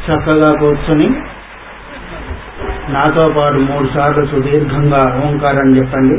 చక్కగా కూర్చొని నాతో పాటు మూడు సార్లు సుదీర్ఘంగా ఓంకారం చెప్పండి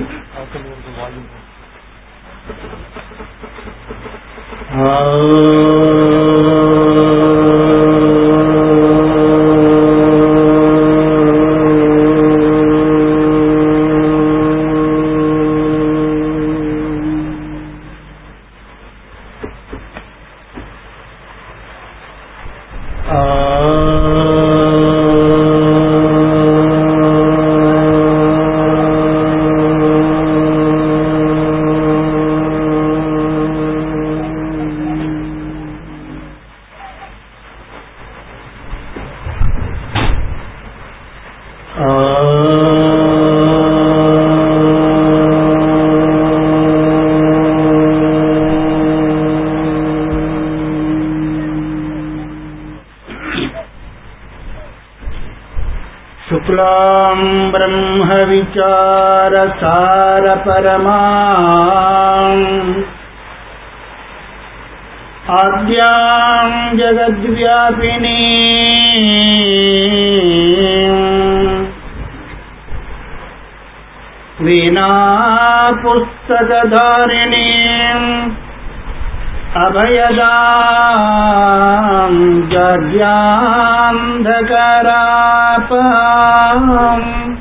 శుక్లాం బ్రహ్మ విచార సార పరమా ఆద్యాం జగద్వ్యాపిని వీణా పుస్తకధారిణీ అభయదాం జడ్యాంధకరాపం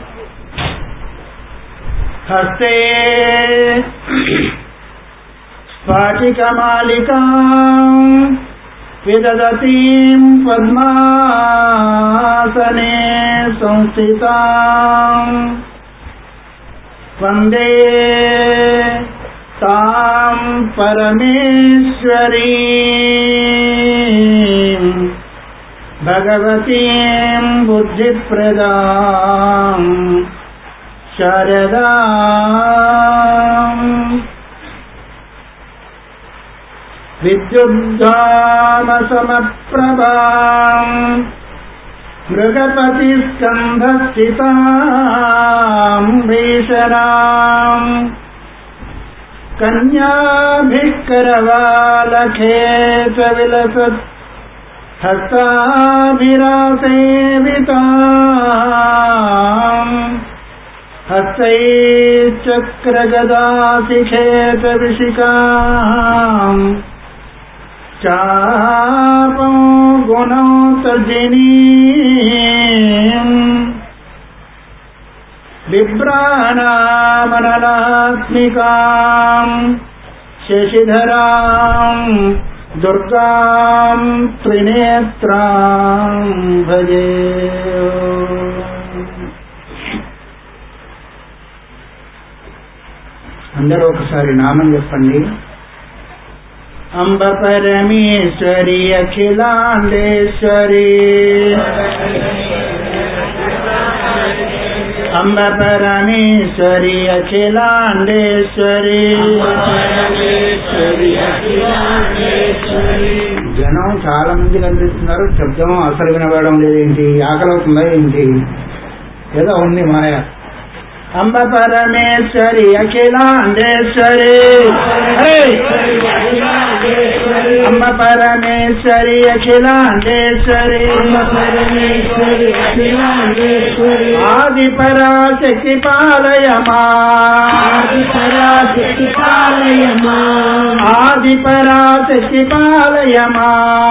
హస్తే స్ఫాటికమాలికాం విదదతీం పద్మాసనే సంస్థితాం వందే तां परमेश्वरी भगवतीं बुद्धिप्रदां शरदाम् विद्युद्धामसमप्रभाम् मृगपतिस्कन्धस्थिताम् भीषणाम् कन्याभिः करवालखेतविलसत् हस्ताभिरासेविताम् हस्तैश्चक्रगदासिखेतविशिकाम् चापो गुणोतजिनीम् बिभ्राणामनलात्मिकाम् शशिधराम् दुर्गाम् त्रिनेत्राम् भजे అందరూ ఒకసారి నామం చెప్పండి అంబ పరమేశ్వరి అఖిలాండేశ్వరి అంబ పరమేశ్వరి అఖిలాండేశ్వరి జనం చాలా మంది కనిపిస్తున్నారు శబ్దం అసలు వినబడడం లేదేంటి ఆకలి అవుతుందా ఏంటి ఏదో ఉంది మాయ అంబ పరమేశ్వరి అఖిలాండేశ్వరి హే! అంబ పరమేశ్వరి అఖిలాండేశ్వరి ఆది పరాశక్తి పాలయమా ఆది పరాశక్తి పాలయమా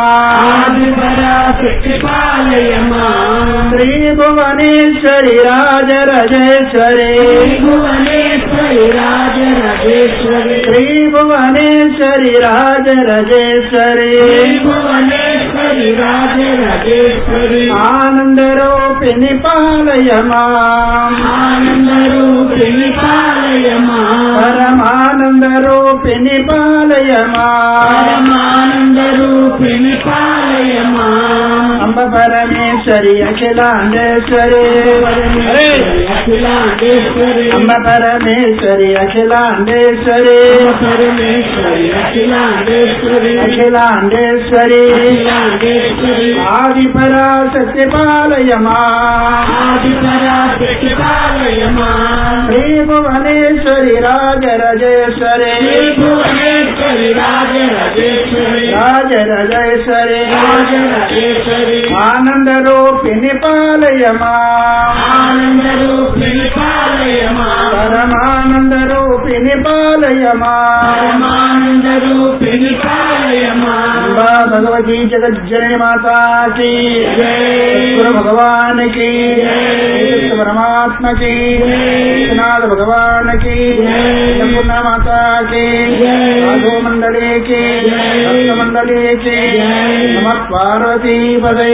శ్రీ భువనేశ్వరి రాజరాజేశ్వరి శ్రీ భువనేశ్వరి రాజరాజేశ్వరి ఆనందరూపిణి పాలయమా ఆనందరూపిణి పాలయమా పరమానందరూపిణి పాలయమా పరమానందరూపిణి పాలయమా అంబ పరమేశ్వరి అఖిలాండేశ్వరి హరే! అఖిలాండేశ్వరి అంబ పరమేశ్వరి అఖిలాండేశ్వరి పరమేశ్వరి అఖిలాండేశ్వరి అఖిలాండేశ్వరి అఖిలాండేశ్వరి ఆది పరాశక్తి పాలయమా ఆది పరాశక్తి పాలయమా శ్రీ భువనేశ్వరి రాజరాజేశ్వరి శ్రీ భువనేశ్వరి రాజరాజేశ్వరి రాజరాజేశ్వరి రాజరాజేశ్వరి పరమానందరూపిణి పాలయమా ఆనందరూపిణి పాలయమా పరమానందరూపిణి పాలయమా పరమానందరూపిణి పాలయమా అంబా భగవతీ జగజ్జనని మాతాకి జై. గురు భగవానికి జై. కృష్ణ పరమాత్మకి జై. విశ్వనాథ భగవానికి జై. అన్నపూర్ణ మాతాకి జై. రాఘవ మండలికి జై. భక్త మండలికి జై. నమ పార్వతీ పదే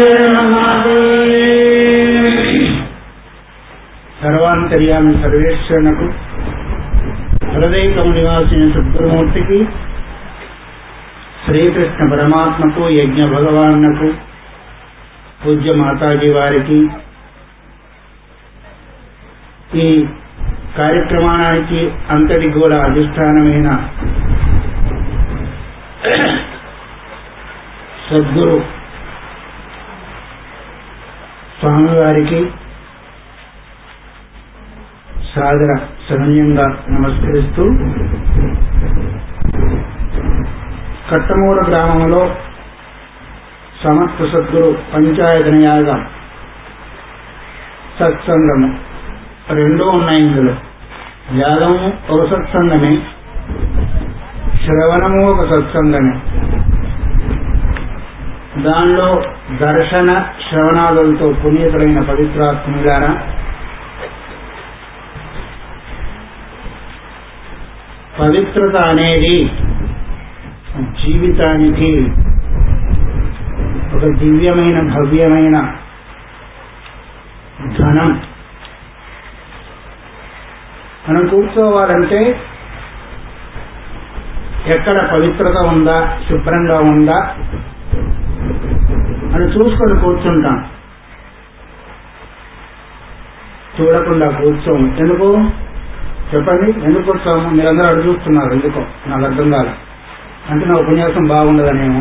సర్వాంతర్యామి సర్వేశ్వరునకు హృదయకము నివాసిన సుబ్రహ్మూర్తికి శ్రీకృష్ణ పరమాత్మకు యజ్ఞ భగవాన్నకు పూజ్య మాతాజీ వారికి ఈ కార్యక్రమానికి అంతటి కూడా అధిష్టానమైన సద్గురు స్వామివారికి సాదర సౌమ్యంగా నమస్కరిస్తూ కట్టమూర గ్రామంలో సమర్థ సద్గురు పంచాయతనయాగ సత్సంగము రెండూ ఉన్నాయి ఇందులో యాగము ఒక సత్సంగమే శ్రవణము ఒక సత్సంగమే దానిలో దర్శన శ్రవణాదులతో పునీతులైన పవిత్రాత్ములారా పవిత్రత అనేది జీవితానికి ఒక దివ్యమైన భవ్యమైన ధనం మనం కూర్చోవాలంటే ఎక్కడ పవిత్రత ఉందా శుభ్రంగా ఉందా అని చూసుకొని కూర్చుంటాం చూడకుండా కూర్చోము ఎందుకు చెప్పండి ఎందుకు కూర్చోము మీరందరూ అడుగు చూస్తున్నారు ఎందుకో నాకు అర్థం కాదు అంటే నా ఉపన్యాసం బాగుండదనేమో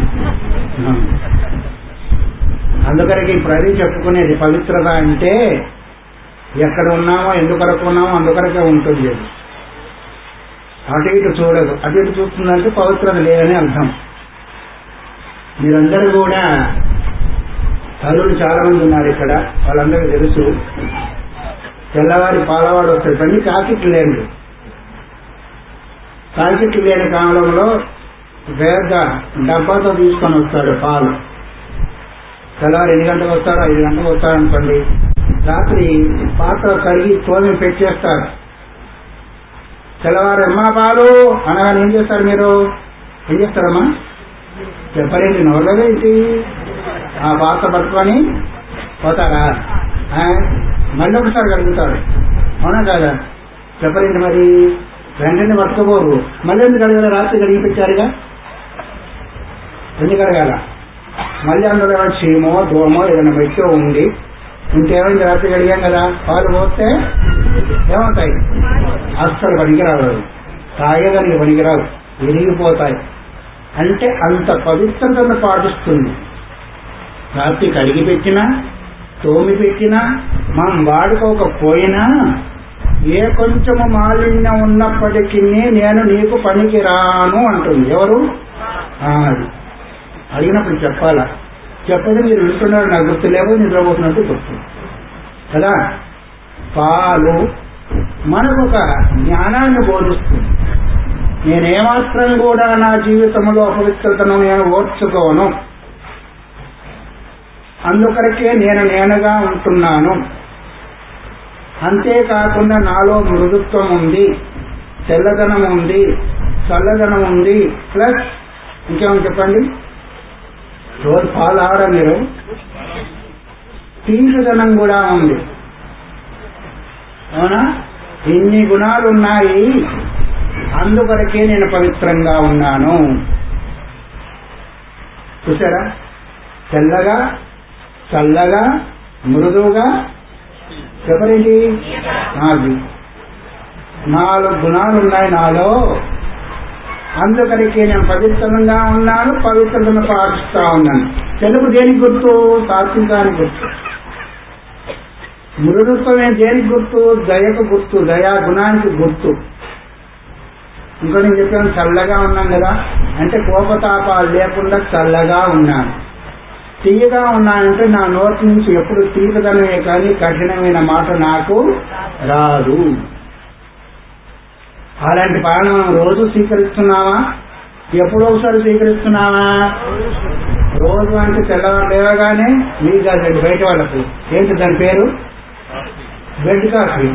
అందుకరికి ఇప్పుడు అది చెప్పుకునేది పవిత్రత అంటే ఎక్కడ ఉన్నామో ఎందుకొరకు ఉన్నామో అందుకొరకే ఉంటుంది అది. అటు ఇటు చూడదు అటు ఇటు చూస్తుందంటే పవిత్రత లేదని అర్థం మీరందరూ కూడా తల్లులు చాలా మంది ఉన్నారు ఇక్కడ వాళ్ళందరికీ తెలుసు తెల్లవారి పాలవాడు వస్తాడు పని కాకిట్లు లేడు కాకిట్లు లేని కాలంలో పెద్ద డబ్బాతో తీసుకొని వస్తాడు పాలు తెల్లవారు ఎన్ని గంటలకు వస్తారో ఐదు గంటలకు వస్తాడు అనుకోండి రాత్రి పాత్ర కడిగి తోమి పెట్టేస్తారు తెల్లవారు అమ్మా పాలు అనగానే ఏం చేస్తారు మీరు ఏం చేస్తారమ్మా చెప్పరేంటి నోడలేంటి ఆ పాత్ర పట్టుకొని పోతారా ఆ? మళ్ళీ ఒకసారి కడుగుతారు అవునా కాదా చెప్పరేంటి మరి వెంటనే పట్టుకోబోరు మళ్ళీ ఎందుకు అడగాల రాత్రి కడిగి పెట్టారుగా ఎందుకు అడగాల మళ్ళీ అందులో ఏమైనా చీమో దోమో ఏదైనా మెట్టో ఉంది ఇంకేమైంది రాత్రి కడిగాం కదా పాలు పోస్తే ఏమవుతాయి అస్సలు పనికిరావు తాగేదానికి పనికిరావు విరిగిపోతాయి అంటే అంత పవిత్రతను పాటిస్తుంది రాత్రి కడిగి పెట్టినా తోమి పెట్టినా మనం వాడుకోకపోయినా ఏ కొంచెము మాలిన్యం ఉన్నప్పటికీ నేను నీకు పనికి రాను అంటుంది ఎవరు ఆ, అది అడిగినప్పుడు చెప్పాలా చెప్పదు మీరు వింటున్నారు నాకు గుర్తులేవు నిద్రపోతున్నట్టు గుర్తు కదా పాలు మనకు ఒక జ్ఞానాన్ని బోధిస్తుంది నేనేమాత్రం కూడా నా జీవితంలో అపవిత్రతను నేను ఓర్చుకోను అందుకొరకే నేను నేనుగా ఉంటున్నాను అంతేకాకుండా నాలో మృదుత్వం ఉంది తెల్లదనం ఉంది చల్లదనం ఉంది ప్లస్ ఇంకేమని చెప్పండి రోజు పాలు ఆరా మీరు తీరుదనం కూడా ఉంది అవునా ఇన్ని గుణాలు ఉన్నాయి అందుకొరకే నేను పవిత్రంగా ఉన్నాను చూసారా తెల్లగా చల్లగా మృదువుగా చెప్పరేంటి నాది నాలుగు గుణాలు ఉన్నాయి నాలో అందుకరికి నేను పవిత్రంగా ఉన్నాను పవిత్రతను పాటిస్తా ఉన్నాను తెలుగు దేనికి గుర్తు సాత్వికానికి గుర్తు మృదుత్వమే దేనికి గుర్తు దయకు గుర్తు దయా గుణానికి గుర్తు ఇంకో నేను చెప్పాను చల్లగా ఉన్నాను కదా అంటే కోపతాపాలు లేకుండా చల్లగా ఉన్నాను తీయగా ఉన్నాయంటే నా నోటి నుంచి ఎప్పుడు తీపదనమే కానీ కఠినమైన మాట నాకు రాదు అలాంటి పాలన మనం రోజు స్వీకరిస్తున్నామా ఎప్పుడో ఒకసారి స్వీకరిస్తున్నామా రోజు అంటే తెల్లవారు లేవగానే మీకు కాదండి బయట వాళ్ళకు ఏంటి దాని పేరు బెడ్ కాఫీ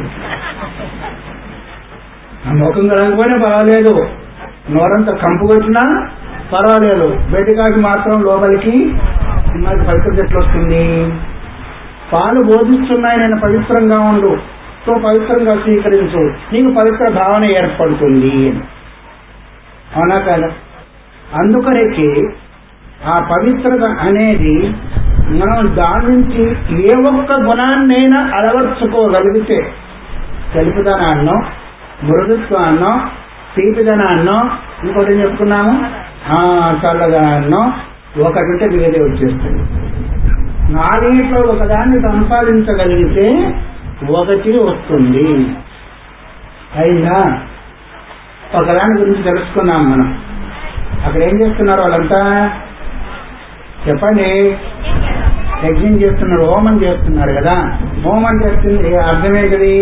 ఆ ముఖం కలగకపోయినా పర్వాలేదు నోరంతా కంపు కొట్టినా పర్వాలేదు బెడ్ కాఫీ మాత్రం లోపలికి మనకి పవిత్రత ఎట్లా వస్తుంది పాలు బోధిస్తున్నాయి నేను పవిత్రంగా ఉండు సో పవిత్రంగా స్వీకరించు నీకు పవిత్ర భావన ఏర్పడుతుంది అని అవునా కదా అందుకనేకి ఆ పవిత్రత అనేది మనం దాని నుంచి ఏ ఒక్క గుణాన్నైనా అలవర్చుకోగలిగితే తెలుపుదనాన్నో మృదుత్వాన్నో తీపిదనాన్నో ఇంకోటి ఏం చెప్పుకున్నాము ఆ, చల్లదనాన్నో ఒకటింటే వేరే వచ్చేస్తుంది నాలుగిట్లో ఒకదాన్ని సంపాదించగలిగితే ఒకటి వస్తుంది అయిందా ఒకదాని గురించి తెలుసుకున్నాం మనం అక్కడ ఏం చేస్తున్నారు వాళ్ళంతా చెప్పండి యజ్ఞం చేస్తున్నారు హోమం చేస్తున్నారు కదా హోమం చేస్తుంది అర్థం ఏంటిది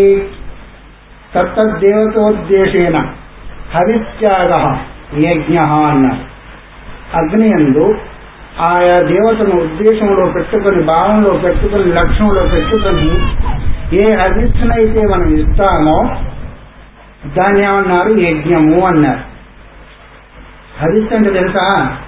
తత్తద్దేవతోద్దేశేన హరిత్యాగ యజ్ఞ అన్నారు అగ్ని ఎందు ఆయా దేవతను ఉద్దేశంలో పెట్టుకొని భావంలో పెట్టుకొని లక్ష్యంలో పెట్టుకొని ఏ హరిస్సునైతే మనం ఇస్తామో దాన్ని ఏమన్నారు యజ్ఞము అన్నారు హరిస్ అంటే తెలుసా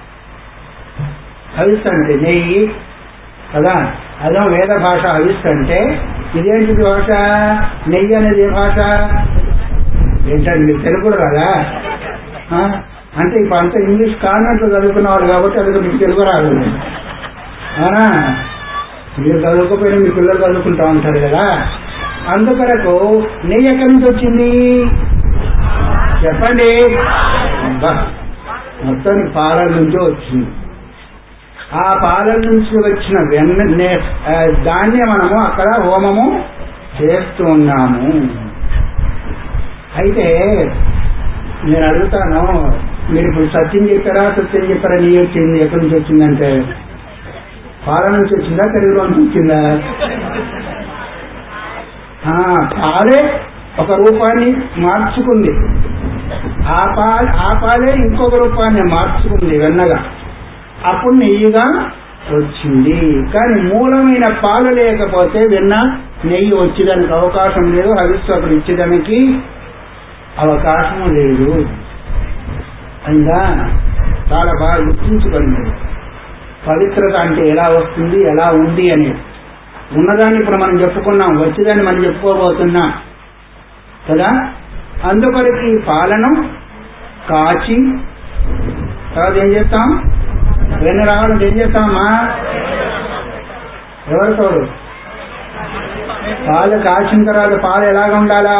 హవిస్ అంటే నెయ్యి కదా అదో వేద భాష హవిస్ అంటే ఇదేంటిది భాష నెయ్యి అనేది ఏ భాష ఏంటండి మీకు తెలుగు కూడా రాదా ఆ? అంటే ఇప్పుడు అంతా ఇంగ్లీష్ కాన్వెంట్లో చదువుకున్న వాళ్ళు కాబట్టి అది మీకు తెలుగు రాదు అవునా మీరు చదువుకోపోయినా మీ పిల్లలు చదువుకుంటా ఉంటారు కదా అందుకొరకు నెయ్యి ఎక్కడి నుంచి వచ్చింది చెప్పండి అబ్బా, మొత్తానికి పాలన నుంచే వచ్చింది ఆ పాలన నుంచి వచ్చిన వెన్న నే- ఆ, దాన్నే మనము అక్కడ హోమము చేస్తూ ఉన్నాము అయితే నేను అడుగుతాను మీరు ఇప్పుడు సత్యం చెప్పారా సత్యం చెప్పారా నీ వచ్చింది ఎక్కడి నుంచి వచ్చిందంటే పాలన నుంచి వచ్చిందా తెలుగులో నుంచి వచ్చిందా ఆ, పాలే ఒక రూపాన్ని మార్చుకుంది ఆ పాలు ఆ పాలే ఇంకొక రూపాన్ని మార్చుకుంది వెన్నగా అప్పుడు నెయ్యిగా వచ్చింది కానీ మూలమైన పాలు లేకపోతే వెన్న నెయ్యి వచ్చేదానికి అవకాశం లేదు హవిస్సు అక్కడ ఇచ్చేదానికి అవకాశం లేదు అయిందా చాలా బాగా గుర్తుంచుకోండి పవిత్రత అంటే ఎలా వస్తుంది ఎలా ఉంది అనేది ఉన్నదాన్ని ఇప్పుడు మనం చెప్పుకున్నాం వచ్చేదాన్ని మనం చెప్పుకోబోతున్నాం కదా అందుకొరకు ఈ పాలను కాచి తర్వాత ఏం చేస్తాం వెన్న రావాలంటే ఏం చేస్తామా ఎవరు తోడు పాలు కాచిన తర్వాత పాలు ఎలాగ ఉండాలా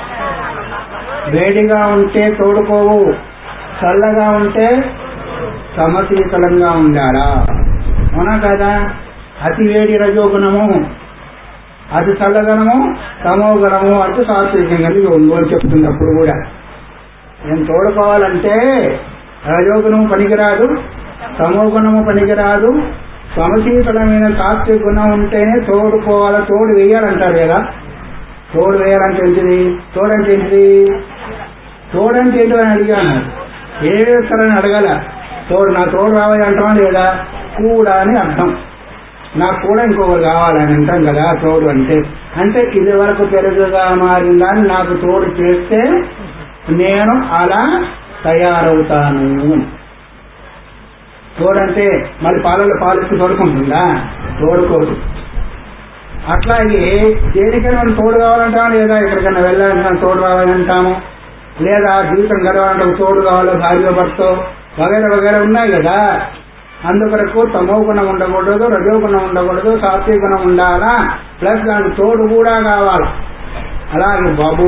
వేడిగా ఉంటే తోడుకోవు చల్లగా ఉంటే సమశీతలంగా ఉండాలా అవునా కదా అతి వేడి రజోగుణము అతి చల్లగనము తమోగుణము అంటే సాత్వికం కలిగి ఉండు అని చెప్తున్నప్పుడు కూడా నేను తోడుకోవాలంటే రజోగుణము పనికిరాదు తమోగుణము పనికిరాదు సమశీతలమైన సాత్విక గుణం ఉంటేనే తోడుకోవాలి తోడు వేయాలంటారు కదా తోడు వేయాలంటే ఏంటిది తోడంటే ఏంటిది తోడంటే ఏంటో అని అడిగాను ఏ వేస్తారని అడగల తోడు నా తోడు రావాలి అంటామా లేదా కూడా అని అర్థం నాకు కూడా ఇంకొకరు కావాలని అంటాం కదా తోడు అంటే అంటే ఇది వరకు పెరుగుగా మారిందని నాకు తోడు చేస్తే నేను అలా తయారవుతాను అని. తోడంటే మళ్ళీ పాలలో పాలిస్తూ తోడుకుంటుందా తోడుకోదు అట్లాగే దేనికైనా మనం తోడు కావాలంటాము లేదా ఎక్కడికైనా వెళ్ళాలంటే తోడు రావాలంటాము లేదా జీవితం గడవాలంటే ఒక తోడు కావాలో భార్య భర్త వగేర వగేర ఉన్నాయి కదా అందుకొరకు తమో గుణం ఉండకూడదు రజో గుణం ఉండకూడదు సాత్విక గుణం ఉండాలా ప్లస్ దానికి తోడు కూడా కావాలి అలాగే బాబు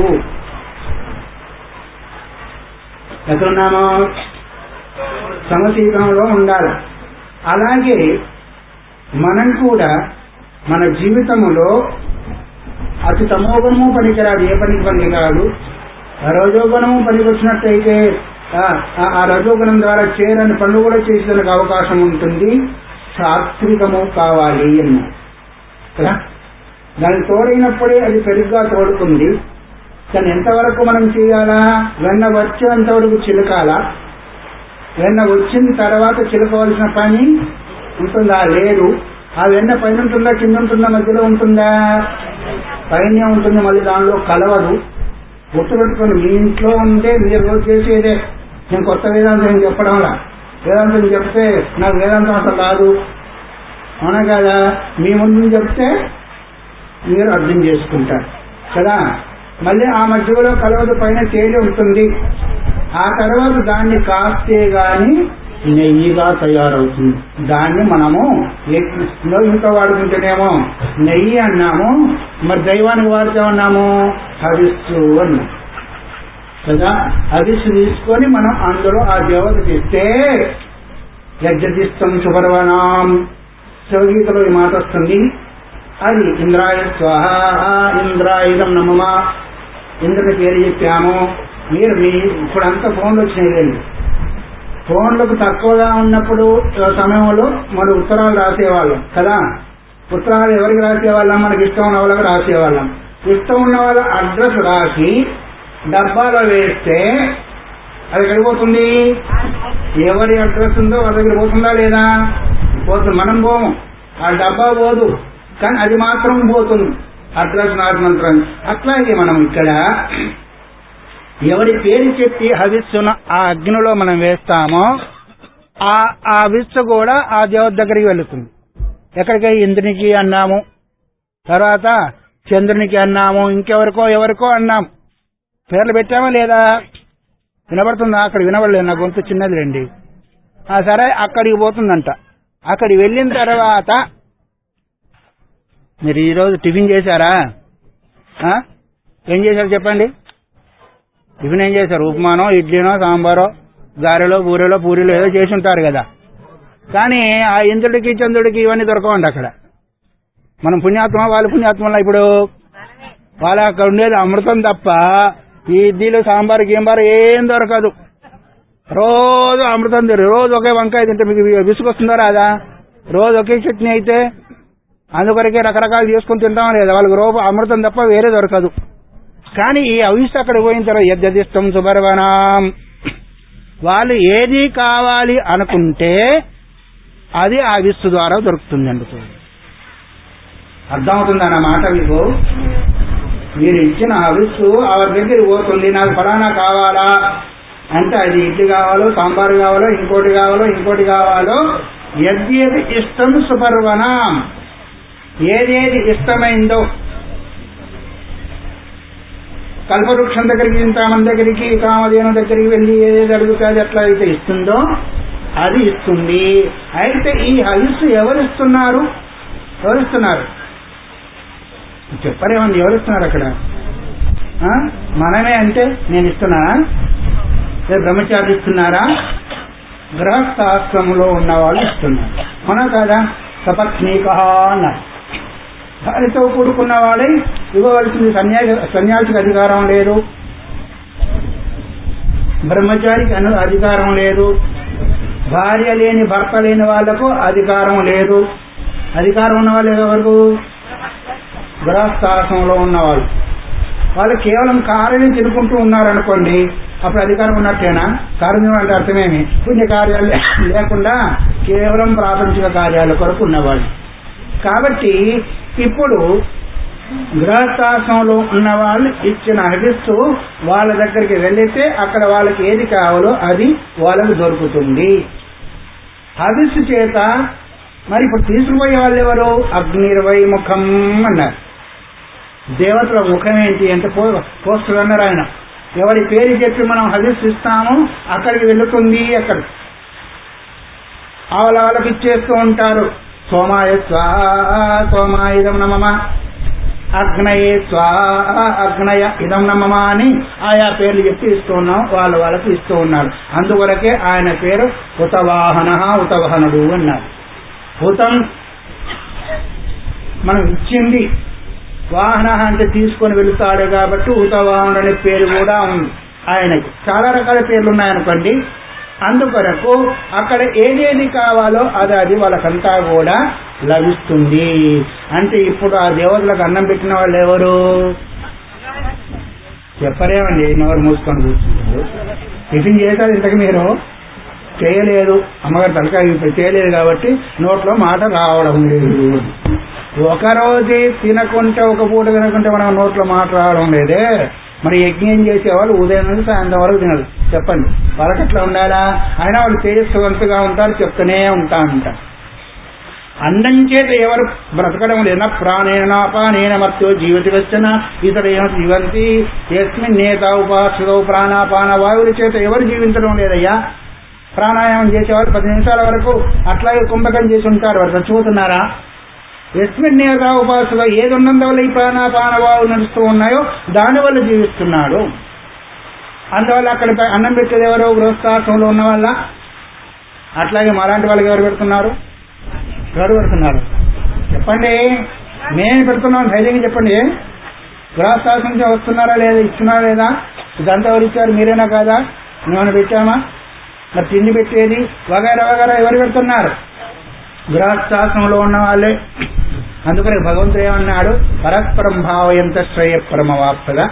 ఎక్కడున్నామో సమశీతంలో ఉండాలి అలాగే మనం కూడా మన జీవితములో అతి తమోగుణము పనికిరాదు ఏ పనికి పనికి కాదు రజోగుణము పనికి వచ్చినట్టయితే ఆ- ఆ- ఆ రజోగుణం ద్వారా చేరని పనులు కూడా చేసేందుకు అవకాశం ఉంటుంది సాత్వికము కావాలి అన్నారు కదా దానికి తోడైనప్పుడే అది పెరుగుగా తోడుకుంది కానీ ఎంతవరకు మనం చేయాలా వెన్న వచ్చేంత వరకు చిలకాల వెన్న వచ్చిన తర్వాత చిలకవలసిన పని ఉంటుందా లేదు ఆ వెన్న పైన ఉంటుందా కింద ఉంటుందా మధ్యలో ఉంటుందా పైన ఉంటుంది మళ్ళీ దానిలో కలవదు గుర్తుపెట్టుకోండి మీ ఇంట్లో ఉంటే మీరు రోజు చేసేదే నేను కొత్త వేదాంతం ఏం చెప్పడంలా వేదాంతం చెప్తే నాకు వేదాంతం అసలు రాదు అవునా కదా మీ ముందు చెప్తే మీరు అర్థం చేసుకుంటారు కదా మళ్ళీ ఆ మధ్యలో కలవదు పైన తేలి ఉంటుంది ఆ తర్వాత దాన్ని కాస్తే గాని నెయ్యిగా తయారవుతుంది దాన్ని మనము ఇంట్లో ఇంట్లో వాడుకుంటేనేమో నెయ్యి అన్నాము మరి దైవానికి వాడుతామన్నాము హరిస్తూ అన్నాం కదా హరిస్సు తీసుకొని మనం అందులో ఆ దేవతకి ఇస్తే యజ్ఞదిష్టం శుభర్వనాం శివగీతలో ఈ మాట వస్తుంది అది ఇంద్రాయ స్వాహ ఇంద్రాయుధం నమమా ఇంద్రుని పేరు చెప్పాము మీరు మీ ఇప్పుడంతా ఫోన్లు వచ్చినాయి ఫోన్లకు తక్కువగా ఉన్నప్పుడు ఆ సమయంలో మన ఉత్తరాలు రాసేవాళ్ళం కదా ఉత్తరాలు ఎవరికి రాసేవాళ్ళం మనకి ఇష్టం ఉన్న వాళ్ళకి రాసేవాళ్ళం ఇష్టం ఉన్న వాళ్ళ అడ్రస్ రాసి డబ్బాలో వేస్తే అది ఎక్కడికి పోతుంది ఎవరి అడ్రస్ ఉందో వాళ్ళ దగ్గర పోతుందా లేదా పోతుంది మనం పోము ఆ డబ్బా పోదు కానీ అది మాత్రం పోతుంది అడ్రస్ రాసినంతరం అట్లాగే మనం ఇక్కడ ఎవరి పేరు చెప్పి హవిస్సున ఆ అగ్నిలో మనం వేస్తామో ఆ ఆ విస్సు కూడా ఆ దేవత దగ్గరికి వెళుతుంది ఎక్కడికి ఇంద్రునికి అన్నాము తర్వాత చంద్రునికి అన్నాము ఇంకెవరికో ఎవరికో అన్నాం పేర్లు పెట్టామా లేదా వినబడుతుందా అక్కడ వినబడలేదు నా గొంతు చిన్నది రండి ఆ సరే అక్కడికి పోతుందంట అక్కడికి వెళ్ళిన తర్వాత మీరు ఈరోజు టిఫిన్ చేశారా ఆ? ఏం చేశారు చెప్పండి టిఫిన్ ఏం చేశారు ఉప్మానో ఇడ్లీనో సాంబారో గారెలో బూరెలో పూరీలో ఏదో చేసి ఉంటారు కదా కానీ ఆ ఇంద్రుడికి చంద్రుడికి ఇవన్నీ దొరకవండి అక్కడ మనం పుణ్యాత్మ వాళ్ళ పుణ్యాత్మలా ఇప్పుడు వాళ్ళ అక్కడ ఉండేది అమృతం తప్ప ఈ ఇడ్లీలు సాంబారు గీంబారు ఏం దొరకదు రోజు అమృతం తిరు రోజు ఒకే వంకాయ తింటే మీకు విసుగొస్తుందా రాదా రోజు ఒకే చట్నీ అయితే అందుకొరకే రకరకాలు చేసుకుని తింటాం లేదా వాళ్ళకి రోజు అమృతం తప్ప వేరే దొరకదు కానీ ఈ అవిష్ట అక్కడ పోయిన తర్వాత యజ్ఞదిష్టం సుబర్వనాం వాళ్ళు ఏది కావాలి అనుకుంటే అది ఆ విస్సు ద్వారా దొరుకుతుంది అందుకు అర్థమవుతుంది అన్న మాట మీకు మీరు ఇచ్చిన హవిస్సు ఆవిడ దగ్గరికి పోతుంది నాకు ఫలానా కావాలా అంటే అది ఇడ్లీ కావాలో సాంబారు కావాలో ఇంకోటి కావాలో ఇంకోటి కావాలో యద్యేది ఇష్టం సుపర్వనం ఏదేది ఇష్టమైందో కల్పవృక్షం దగ్గరికి ఇంతమంది దగ్గరికి కామధేను దగ్గరికి వెళ్ళి ఏదేది అడిగితే అది ఎట్లా అయితే ఇస్తుందో అది ఇస్తుంది అయితే ఈ హవిస్సు ఎవరిస్తున్నారు ఎవరిస్తున్నారు చెప్పరేమండి ఎవరిస్తున్నారు అక్కడ ఆ? మనమే అంటే నేను ఇస్తున్నానా లేదా బ్రహ్మచారి ఇస్తున్నారా గృహస్థాశ్రమంలో ఉన్న వాళ్ళు ఇస్తున్నారు మన కాదా సపత్నీక అన్నారు దానితో కూడుకున్న వాళ్ళే ఇవ్వవలసింది సన్యాసి సన్యాసికి అధికారం లేదు బ్రహ్మచారికి అను అధికారం లేదు భార్య లేని భర్త లేని వాళ్లకు అధికారం లేదు అధికారం ఉన్న వాళ్ళు ఎవరు గృహస్థాశ్రమంలో ఉన్నవాళ్ళు వాళ్ళు కేవలం కారణం తినుకుంటూ ఉన్నారనుకోండి అప్పుడు అధికారం ఉన్నట్టేనా కారణం అంటే అర్థమేమి పుణ్య కార్యాలు లేకుండా కేవలం ప్రాపంచిక కార్యాల కొరకు ఉన్నవాళ్ళు కాబట్టి ఇప్పుడు గృహస్థాశ్రమంలో ఉన్న వాళ్ళు ఇచ్చిన హరిస్తూ వాళ్ళ దగ్గరికి వెళితే అక్కడ వాళ్ళకి ఏది కావాలో అది వాళ్ళకి దొరుకుతుంది హవిస్సు చేత మరి ఇప్పుడు తీసుకుపోయే వాళ్ళు ఎవరు అగ్నిర్వై ముఖం అన్నారు దేవతల ముఖం ఏంటి అంటే పో పోస్టర్ అన్నారు ఆయన ఎవరి పేరు చెప్పి మనం హదిస్ ఇస్తామో అక్కడికి వెళుతుంది అక్కడ వాళ్ళ వాళ్ళకి ఇచ్చేస్తూ ఉంటారు సోమాయ స్వాహ సోమాయ ఇదం నమమ అగ్నయే స్వాహ అగ్నయ ఇదం నమమ అని ఆయా పేర్లు చెప్పి ఇస్తూ ఉన్నాం వాళ్ళ వాళ్ళకి ఇస్తూ ఉన్నారు అందువరకే ఆయన పేరు ఉతవాహన ఉతవాహనుడు అన్నారు హుతం మనం ఇచ్చింది వాహన అంటే తీసుకొని వెళుతాడు కాబట్టి ఉతవాహనుడు అనే పేరు కూడా ఉంది ఆయనకి చాలా రకాల పేర్లు ఉన్నాయనుకోండి అందుకొరకు అక్కడ ఏదేది కావాలో అది అది వాళ్ళకంతా కూడా లభిస్తుంది అంటే ఇప్పుడు ఆ దేవతలకు అన్నం పెట్టిన వాళ్ళు ఎవరు చెప్పరేమండి నోరు మూసుకొని కూర్చుంటారు టిఫిన్ చేశారు ఇంతకు మీరు చేయలేదు అమ్మగారు తలకాయ ఇప్పుడు చేయలేదు కాబట్టి నోట్లో మాట రావడం లేదు ఒక రోజే తినకుంటే ఒక పూట తినకుంటే మనం నోట్లో మాట రావడం లేదే మరి యజ్ఞం చేసేవాళ్ళు ఉదయం నుంచి సాయంత్రం వరకు తినరు చెప్పండి వాళ్ళకి ఎట్లా ఉండాలా అయినా వాళ్ళు తేజస్వంతుగా ఉంటారు చెప్తూనే ఉంటా ఉంటారు అన్నం చేత ఎవరు బ్రతకడం లేన ప్రాణేన పానేన మత్తో జీవతి వచ్చిన ఇతర జీవంతి ఎస్మిన్ నేత ఉపాసతో ప్రాణాపాన వాయువుల చేత ఎవరు జీవించడం లేదయ్యా ప్రాణాయామం చేసేవారు పది నిమిషాల వరకు అట్లాగే కుంభకం చేసి ఉంటారు వారు చచ్చిపోతున్నారా ఎస్మిన్ నేత ఉపాసగా ఏది ఉన్నందువల్ల ఈ ప్రాణాపాన వాయువు నడుస్తూ ఉన్నాయో దానివల్ల జీవిస్తున్నాడు అందువల్ల అక్కడ అన్నం పెట్టేది ఎవరో గృహస్థాశ్రమంలో ఉన్న వాళ్ళ అట్లాగే మాలాంటి వాళ్ళకి ఎవరు పెడుతున్నారు ఎవరు పెడుతున్నారు చెప్పండి మేము పెడుతున్నాం ధైర్యంగా చెప్పండి గృహస్థాశ్రమం నుంచి వస్తున్నారా లేదా ఇస్తున్నారా లేదా ఇదంతా ఎవరు ఇచ్చారు మీరేనా కాదా మేమైనా పెట్టామా మరి తిండి పెట్టేది వగైరా వగైరా ఎవరు పెడుతున్నారు గృహస్థాశ్రమంలో ఉన్న వాళ్ళే అందుకని భగవంతుడు ఏమన్నాడు పరస్పరం భావయంత శ్రేయపరమవాప్తగా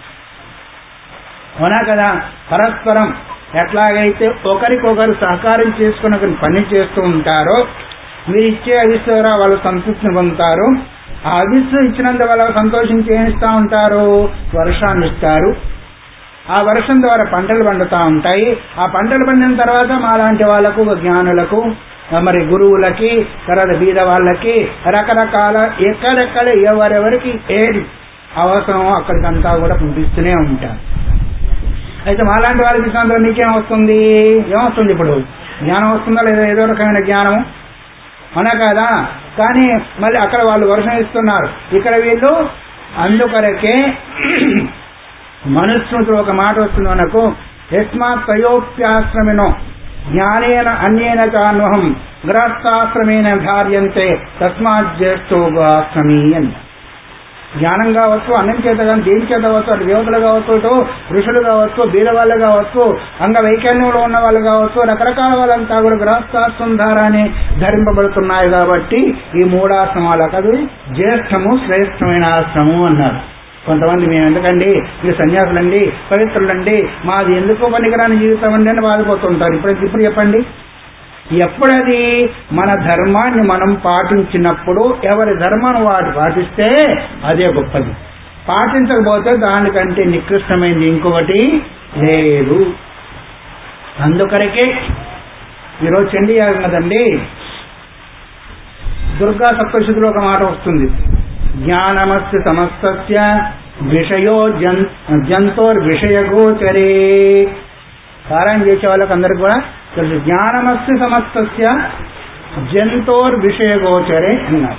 అవునా కదా పరస్పరం ఎట్లాగైతే ఒకరికొకరు సహకారం చేసుకుని ఒకరి పని చేస్తూ ఉంటారో మీరు ఇచ్చే అవిస్ ద్వారా వాళ్ళు సంతృప్తిని పొందుతారు ఆ అవిస్ ఇచ్చినంత వల్ల సంతోషించి ఏమిస్తా ఉంటారు వర్షాన్ని ఇస్తారు ఆ వర్షం ద్వారా పంటలు పండుతూ ఉంటాయి ఆ పంటలు పండిన తర్వాత మాలాంటి వాళ్ళకు జ్ఞానులకు మరి గురువులకి తర్వాత బీద వాళ్ళకి రకరకాల ఎక్కడెక్కడ ఎవరెవరికి ఏది అవసరమో అక్కడికంతా కూడా పంపిస్తూనే ఉంటారు అయితే మాలాంటి వాళ్ళకి ఇచ్చినందులో మీకేం వస్తుంది ఏమొస్తుంది ఇప్పుడు జ్ఞానం వస్తుందా లేదా ఏదో రకమైన జ్ఞానం అవునా కాదా కానీ మళ్ళీ అక్కడ వాళ్ళు వర్షం ఇస్తున్నారు ఇక్కడ వీళ్ళు అందుకొరకే మనుస్మృతిలో ఒక మాట వస్తుంది మనకు యస్మాత్ తయోప్యాశ్రమినో జ్ఞానేన అన్యేన చాన్వహం గృహస్థాశ్రమేణ ధార్యంతే తస్మాత్ జ్యేష్ఠోగాశ్రమీ అని జ్ఞానం కావచ్చు అన్నం చేత కానీ దేని చేత కావచ్చు అటు దేవతలు కావచ్చు ఇటు ఋషులు కావచ్చు బీద వాళ్ళు కావచ్చు అంగ వైకల్యంలో ఉన్న వాళ్ళు కావచ్చు రకరకాల వాళ్ళంతా కూడా గృహస్థాశ్రం ద్వారానే ధరింపబడుతున్నాయి కాబట్టి ఈ మూడాశ్రమాలకు అది జ్యేష్ఠము శ్రేష్టమైన ఆశ్రమం అన్నారు కొంతమంది మేము ఎందుకండి మీరు సన్యాసులండి పవిత్రులండి మాది ఎందుకు పనికిరాని జీవితం అండి అని బాధపోతుంటారు ఇప్పుడు ఇప్పుడు చెప్పండి ఎప్పుడది మన ధర్మాన్ని మనం పాటించినప్పుడు ఎవరి ధర్మాన్ని వాడు పాటిస్తే అదే గొప్పది పాటించకపోతే దానికంటే నికృష్టమైంది ఇంకొకటి లేదు అందుకరకే ఈరోజు చండీ యాగం కదండి దుర్గా సప్తశుద్ధిలో ఒక మాట వస్తుంది జ్ఞానమస్య సమస్తస్య విషయో జన్ జంతోర్విషయగోచరే పారాయణ చేసే వాళ్ళకి అందరికి కూడా తెలుసు జ్ఞానమస్య సమస్తస్య జంతోర్విషయగోచరే అన్నారు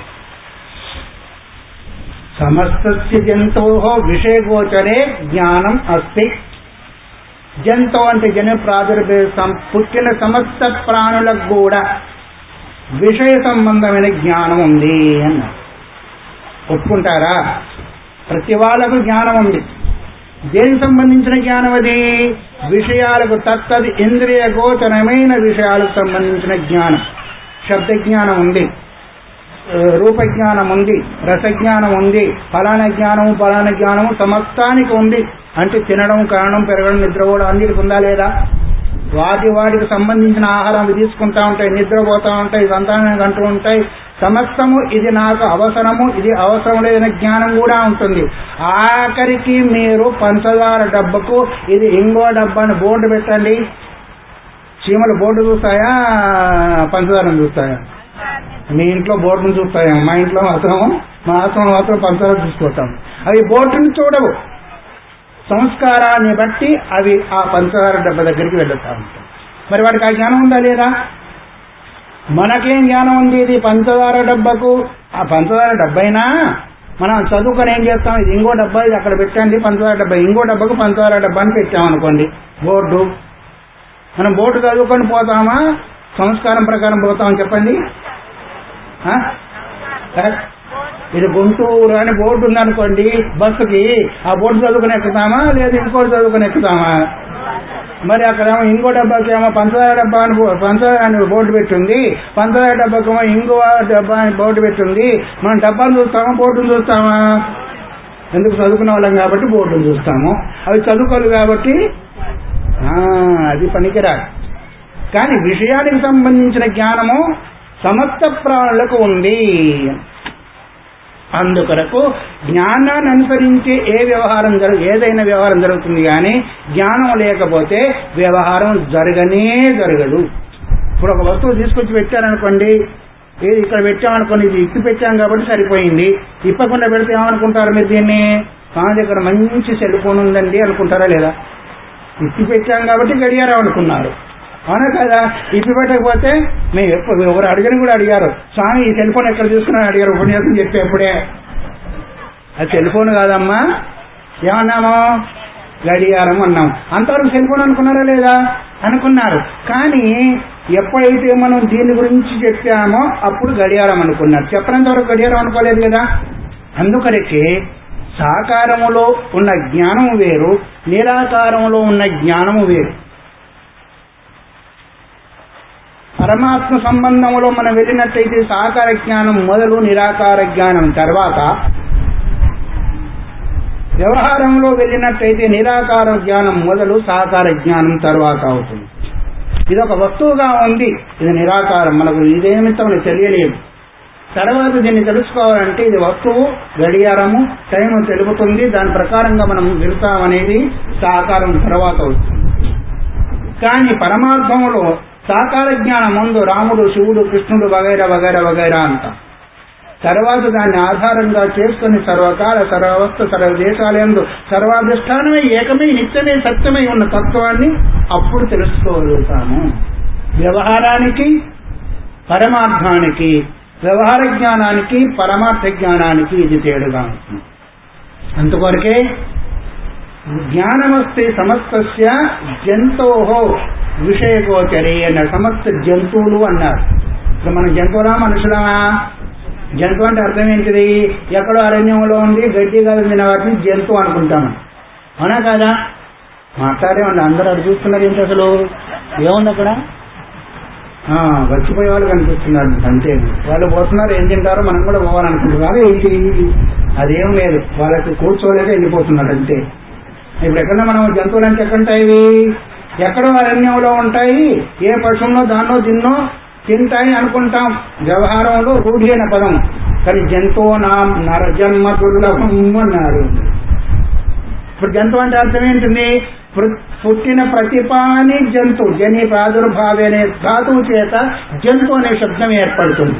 సమస్తస్య జంతో విషయగోచరే జ్ఞానం అస్తి జంతో అంటే జన ప్రాదుర్భేసం పుట్టిన సమస్త ప్రాణులకు కూడా విషయ సంబంధమైన జ్ఞానం ఉంది అన్నారు ఒప్పుకుంటారా ప్రతి వాళ్ళకు జ్ఞానం ఉంది దేనికి సంబంధించిన జ్ఞానం అది విషయాలకు తత్తది ఇంద్రియ గోచరమైన విషయాలకు సంబంధించిన జ్ఞానం శబ్ద జ్ఞానం ఉంది రూప జ్ఞానం ఉంది రసజ్ఞానం ఉంది ఫలాన జ్ఞానము ఫలాన జ్ఞానము సమస్తానికి ఉంది అంటే తినడం కనడం పెరగడం నిద్రపోవడం అన్నిటికి ఉందా లేదా వాటి వాటికి సంబంధించిన ఆహారం అవి తీసుకుంటా ఉంటాయి నిద్రపోతా ఉంటాయి సంతానం అంటూ ఉంటాయి సమస్తము ఇది నాకు అవసరము ఇది అవసరం లేదనే జ్ఞానం కూడా ఉంటుంది ఆఖరికి మీరు పంచదార డబ్బకు ఇది ఇంగో డబ్బా అని బోర్డు పెట్టండి చీమలు బోర్డు చూస్తాయా పంచదారను చూస్తాయా మీ ఇంట్లో బోర్డును చూస్తాయా మా ఇంట్లో మాత్రం మా ఆశ్రమం మాత్రం పంచదార చూసుకుంటాం అవి బోర్డుని చూడవు సంస్కారాన్ని బట్టి అవి ఆ పంచదార డబ్బ దగ్గరికి వెళ్తా ఉంటాయి మరి వాడికి ఆ జ్ఞానం ఉందా లేదా మనకేం జ్ఞానం ఉంది ఇది పంచదార డబ్బకు ఆ పంచదార డబ్బైనా మనం చదువుకొని ఏం చేస్తాం ఇది ఇంకో డబ్బా ఇది అక్కడ పెట్టండి పంచదార డబ్బా ఇంకో డబ్బకు పంచదార డబ్బా అని పెట్టామనుకోండి బోర్డు మనం బోర్డు చదువుకొని పోతామా సంస్కారం ప్రకారం పోతామని చెప్పండి ఆ? కరెక్ట్ ఇది గుంటూరు అని బోర్డు ఉందనుకోండి బస్సుకి ఆ బోర్డు చదువుకుని ఎక్కుతామా లేదా ఇంకోటి చదువుకుని ఎక్కుతామా మరి అక్కడేమో ఇంకో డబ్బాకి ఏమో పంచదార డబ్బా అని బో- పంచదార అని బోర్డు పెట్టింది పంచదార డబ్బాకేమో ఇంకో డబ్బా అని బోర్డు పెట్టింది మనం డబ్బాను చూస్తామా బోర్డును చూస్తామా ఎందుకు చదువుకున్న వాళ్ళం కాబట్టి బోర్డును చూస్తాము అవి చదువుకోలు కాబట్టి ఆ, అది పనికిరాదు కానీ విషయానికి సంబంధించిన జ్ఞానము సమస్త ప్రాణులకు ఉంది అందుకొరకు జ్ఞానాన్ని అనుసరించి ఏ వ్యవహారం జరుగు ఏదైనా వ్యవహారం జరుగుతుంది కానీ జ్ఞానం లేకపోతే వ్యవహారం జరగనే జరగదు ఇప్పుడు ఒక వస్తువు తీసుకొచ్చి పెట్టారనుకోండి ఏది ఇక్కడ పెట్టామనుకోండి ఇది ఇప్పి పెట్టాం కాబట్టి సరిపోయింది ఇప్పకుండా పెడితే ఏమనుకుంటారు మీరు దీన్ని కాదు ఇక్కడ మంచి సెల్ ఫోన్ ఉందండి అనుకుంటారా లేదా ఇప్పి పెట్టాం కాబట్టి గడియారం అనుకున్నారు అవునా కదా ఇప్పి పెట్టకపోతే మేము ఎప్పుడు ఎవరు అడిగని కూడా అడిగారు స్వామి ఈ సెల్ ఫోన్ ఎక్కడ తీసుకున్నాను అడిగారు ఉపన్యాసం చెప్పేప్పుడే అది సెల్ ఫోన్ కాదమ్మా ఏమన్నాము గడియారం అన్నాం అంతవరకు సెల్ ఫోన్ అనుకున్నారా లేదా అనుకున్నారు కానీ ఎప్పుడైతే మనం దీని గురించి చెప్పామో అప్పుడు గడియారం అనుకున్నారు చెప్పనంత వరకు గడియారం అనుకోలేదు కదా అందుకరికి సాకారములో ఉన్న జ్ఞానము వేరు నిరాకారములో ఉన్న జ్ఞానము వేరు పరమాత్మ సంబంధములో మనం వెళ్ళినట్లయితే సాకార జ్ఞానం మొదలు నిరాకార జ్ఞానం తర్వాత వ్యవహారంలో వెళ్ళినట్లయితే నిరాకార జ్ఞానం మొదలు సాకార జ్ఞానం తర్వాత అవుతుంది ఇది ఒక వస్తువుగా ఉంది ఇది నిరాకారం మనకు ఇదేమిటో మనకు తెలియలేదు తర్వాత దీన్ని తెలుసుకోవాలంటే ఇది వస్తువు గడియారము టైం తెలుపుతుంది దాని ప్రకారంగా మనం వెళ్తామనేది సాకారం తర్వాత అవుతుంది కానీ పరమార్థములో సాకార జ్ఞానం ముందు రాముడు శివుడు కృష్ణుడు వగైరా వగైరా వగైరా అంట తర్వాత దాన్ని ఆధారంగా చేసుకుని సర్వకాల సర్వవస్థ సర్వ దేశాలందు సర్వాధిష్టానమై ఏకమై నిత్యమే సత్యమై ఉన్న తత్వాన్ని అప్పుడు తెలుసుకోగలుగుతాము వ్యవహారానికి పరమార్థానికి వ్యవహార జ్ఞానానికి పరమార్థ జ్ఞానానికి ఇది తేడుగా ఉంటుంది అందుకొరకే జ్ఞానమస్తే సమస్తస్య జంతో విషయగోచరే అన్నారు సమస్త జంతువులు అన్నారు ఇప్పుడు మన జంతువులా మనుషులమా జంతువు అంటే అర్థం ఏంటిది ఎక్కడో అరణ్యంలో ఉండి గడ్డి కలిగిన వాటిని జంతువు అనుకుంటాము అవునా కాదా మాట్లాడే వాళ్ళు అందరూ అది చూస్తున్నారు ఏంటి అసలు ఏముంది అక్కడ ఆ, వచ్చిపోయే వాళ్ళు కనిపిస్తున్నారు అంతే వాళ్ళు పోతున్నారు ఏం తింటారో మనం కూడా పోవాలనుకుంటున్నారు ఏంటి అదేం లేదు వాళ్ళకి కూర్చోలేక వెళ్ళిపోతున్నారు అంతే ఇప్పుడు ఎక్కడ మనం జంతువులు అంటే ఎక్కడ ఉంటాయి ఇవి? ఎక్కడో అరణ్యంలో ఉంటాయి ఏ పశువులో దాన్నో తిన్నో తింటాయి అనుకుంటాం వ్యవహారంలో రూఢి అయిన పదం కానీ జంతువు నా నరజన్మ దుర్లభం అన్నారు ఇప్పుడు జంతువు అంటే అర్థం ఏంటిది పృ- పుట్టిన ప్రతిపాని జంతువు జని ప్రాదుర్భావి అనే ధాతువు చేత జంతు అనే శబ్దం ఏర్పడుతుంది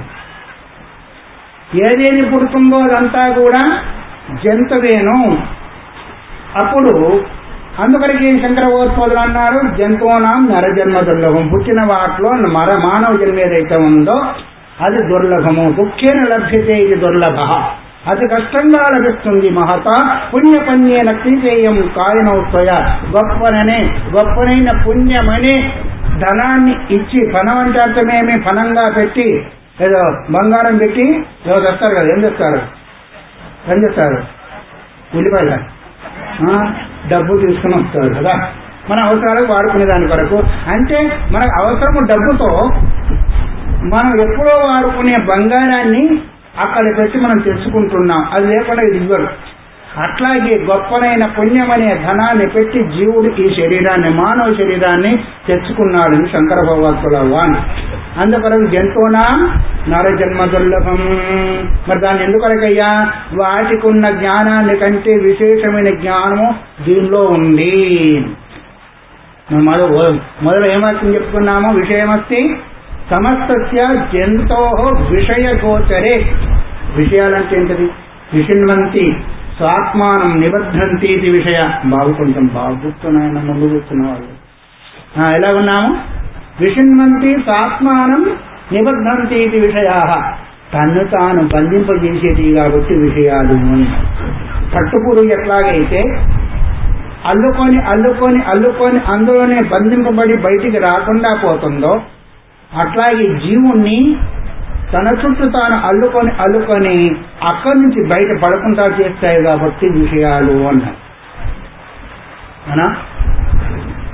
ఏదేది పుడుతుందో అదంతా కూడా జంతువేను అప్పుడు అందుకరికి శంకరవోత్పదులు అన్నారు జంతువునాం నరజన్మ దుర్లభం పుట్టిన వాటిలో మర మానవ జన్మ ఏదైతే ఉందో అది దుర్లభము దుఃఖేన లభ్యతే ఇది దుర్లభ అతి కష్టంగా లభిస్తుంది మహత పుణ్యపణ్యేన క్రీచేయం కాయనౌత్వయ గొప్పననే గొప్పనైన పుణ్యమని ధనాన్ని ఇచ్చి ఫనం అంటే అర్థమేమి ఫనంగా పెట్టి ఏదో బంగారం పెట్టి ఏదో తెస్తారు కదా ఏం తెస్తారు ఏం చేస్తారు ఉల్లిపాయల ఆ, డబ్బు తీసుకుని వస్తారు కదా మన అవసరాలకు వాడుకునే దాని కొరకు అంటే మనకు అవసరము డబ్బుతో మనం ఎప్పుడో వాడుకునే బంగారాన్ని అక్కడ పెట్టి మనం తెచ్చుకుంటున్నాం అది లేకుండా ఇది ఇవ్వరు అట్లాగే గొప్పనైన పుణ్యమనే ధనాన్ని పెట్టి జీవుడు ఈ శరీరాన్ని మానవ శరీరాన్ని తెచ్చుకున్నాడు ఇది శంకర భగవత్తుల వాణి అందుకొరకు జంతువునా నరజన్మ దుర్లభం మరి దాన్ని ఎందుకొరకయ్యా వాటికి ఉన్న జ్ఞానాన్ని కంటే విశేషమైన జ్ఞానము దీనిలో ఉంది మనం మొదలు మొదలు ఏమర్థం చెప్పుకున్నాము విషయమస్తి సమస్తస్య జంతో విషయ గోచరే విషయాలంటే ఏంటిది విషణ్వంతి స్వాత్మానం నిబద్ధంతి ఇది విషయ బాగు కొంచెం బాగు కూర్చున్నాయన ముందు కూర్చున్న వాళ్ళు ఆ, ఎలా ఉన్నాము విషణ్వంతి స్వాత్మానం నిబద్ధంతి ఇది విషయా తన్ను తాను బంధింపజేసేది కాబట్టి విషయాలు అని పట్టుపురుగు ఎట్లాగైతే అల్లుకొని అల్లుకొని అల్లుకొని అందులోనే బంధింపబడి బయటికి రాకుండా పోతుందో అట్లాగే జీవుణ్ణి తన చుట్టూ తాను అల్లుకొని అల్లుకొని అక్కడి నుంచి బయట పడకుండా చేస్తాయి కాబట్టి విషయాలు అన్నారు అనా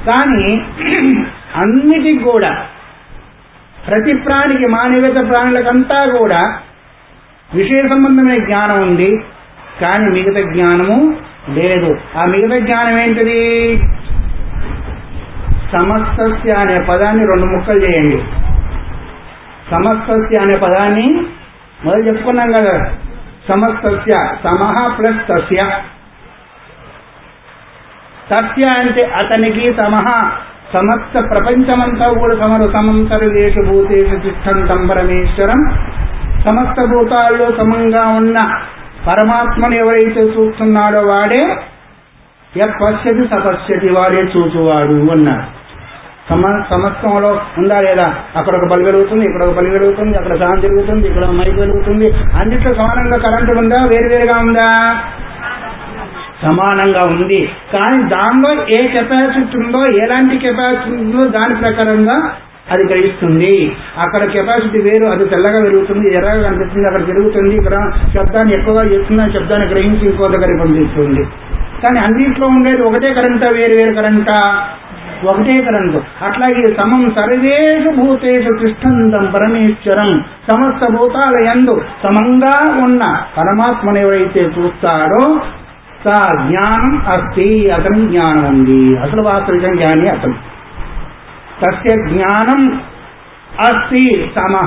కానీ అన్నిటికి కూడా ప్రతి ప్రాణికి మానవీయత ప్రాణులకంతా కూడా విషయ సంబంధమైన జ్ఞానం ఉంది కానీ మిగతా జ్ఞానము లేదు ఆ మిగతా జ్ఞానం ఏంటిది సమస్తస్య అనే పదాన్ని రెండు ముక్కలు చేయండి సమస్తస్య అనే పదాన్ని మొదలు చెప్పుకున్నాం కదా సమస్తస్య సమహ ప్లస్ తస్య తస్య అంటే అతనికి సమహ సమస్త ప్రపంచమంతా కూడా సమరు సమంతరులేషు భూతేషు తిష్టంతం పరమేశ్వరం సమస్త భూతాల్లో సమంగా ఉన్న పరమాత్మను ఎవరైతే చూస్తున్నాడో వాడే పశ్యతి సపశ్యతి వాడే చూచువాడు అన్నారు సమ సమస్తంలో ఉందా లేదా అక్కడ ఒక బలి వెలుగుతుంది ఇక్కడ ఒక బలి వెలుగుతుంది అక్కడ ఫ్యాన్ తిరుగుతుంది ఇక్కడ ఒక మైక్ వెలుగుతుంది అన్నిట్లో సమానంగా కరెంటు ఉందా వేరువేరుగా ఉందా సమానంగా ఉంది కానీ దానిలో ఏ కెపాసిటీ ఉందో ఎలాంటి కెపాసిటీ ఉందో దాని ప్రకారంగా అది గ్రహిస్తుంది అక్కడ కెపాసిటీ వేరు అది తెల్లగా పెరుగుతుంది ఎర్రగా కనిపిస్తుంది అక్కడ పెరుగుతుంది ఇక్కడ శబ్దాన్ని ఎక్కువగా చేస్తుంది ఆ శబ్దాన్ని గ్రహించి ఇంకో దగ్గర పంపిస్తుంది కానీ అన్నింటిలో ఉండేది ఒకటే కరెంటా వేరు వేరు కరెంటా ఒకటే కరెంటు అట్లాగే సమం సర్వేషు భూతేషు తిష్టంతం పరమేశ్వరం సమస్త భూతాల యందు సమంగా ఉన్న పరమాత్మను ఎవరైతే చూస్తాడో సా జ్ఞానం అస్తి అతని జ్ఞానం ఉంది అసలు వాస్తవిక జ్ఞాని అతను తస్య జ్ఞానం అస్తి సమహ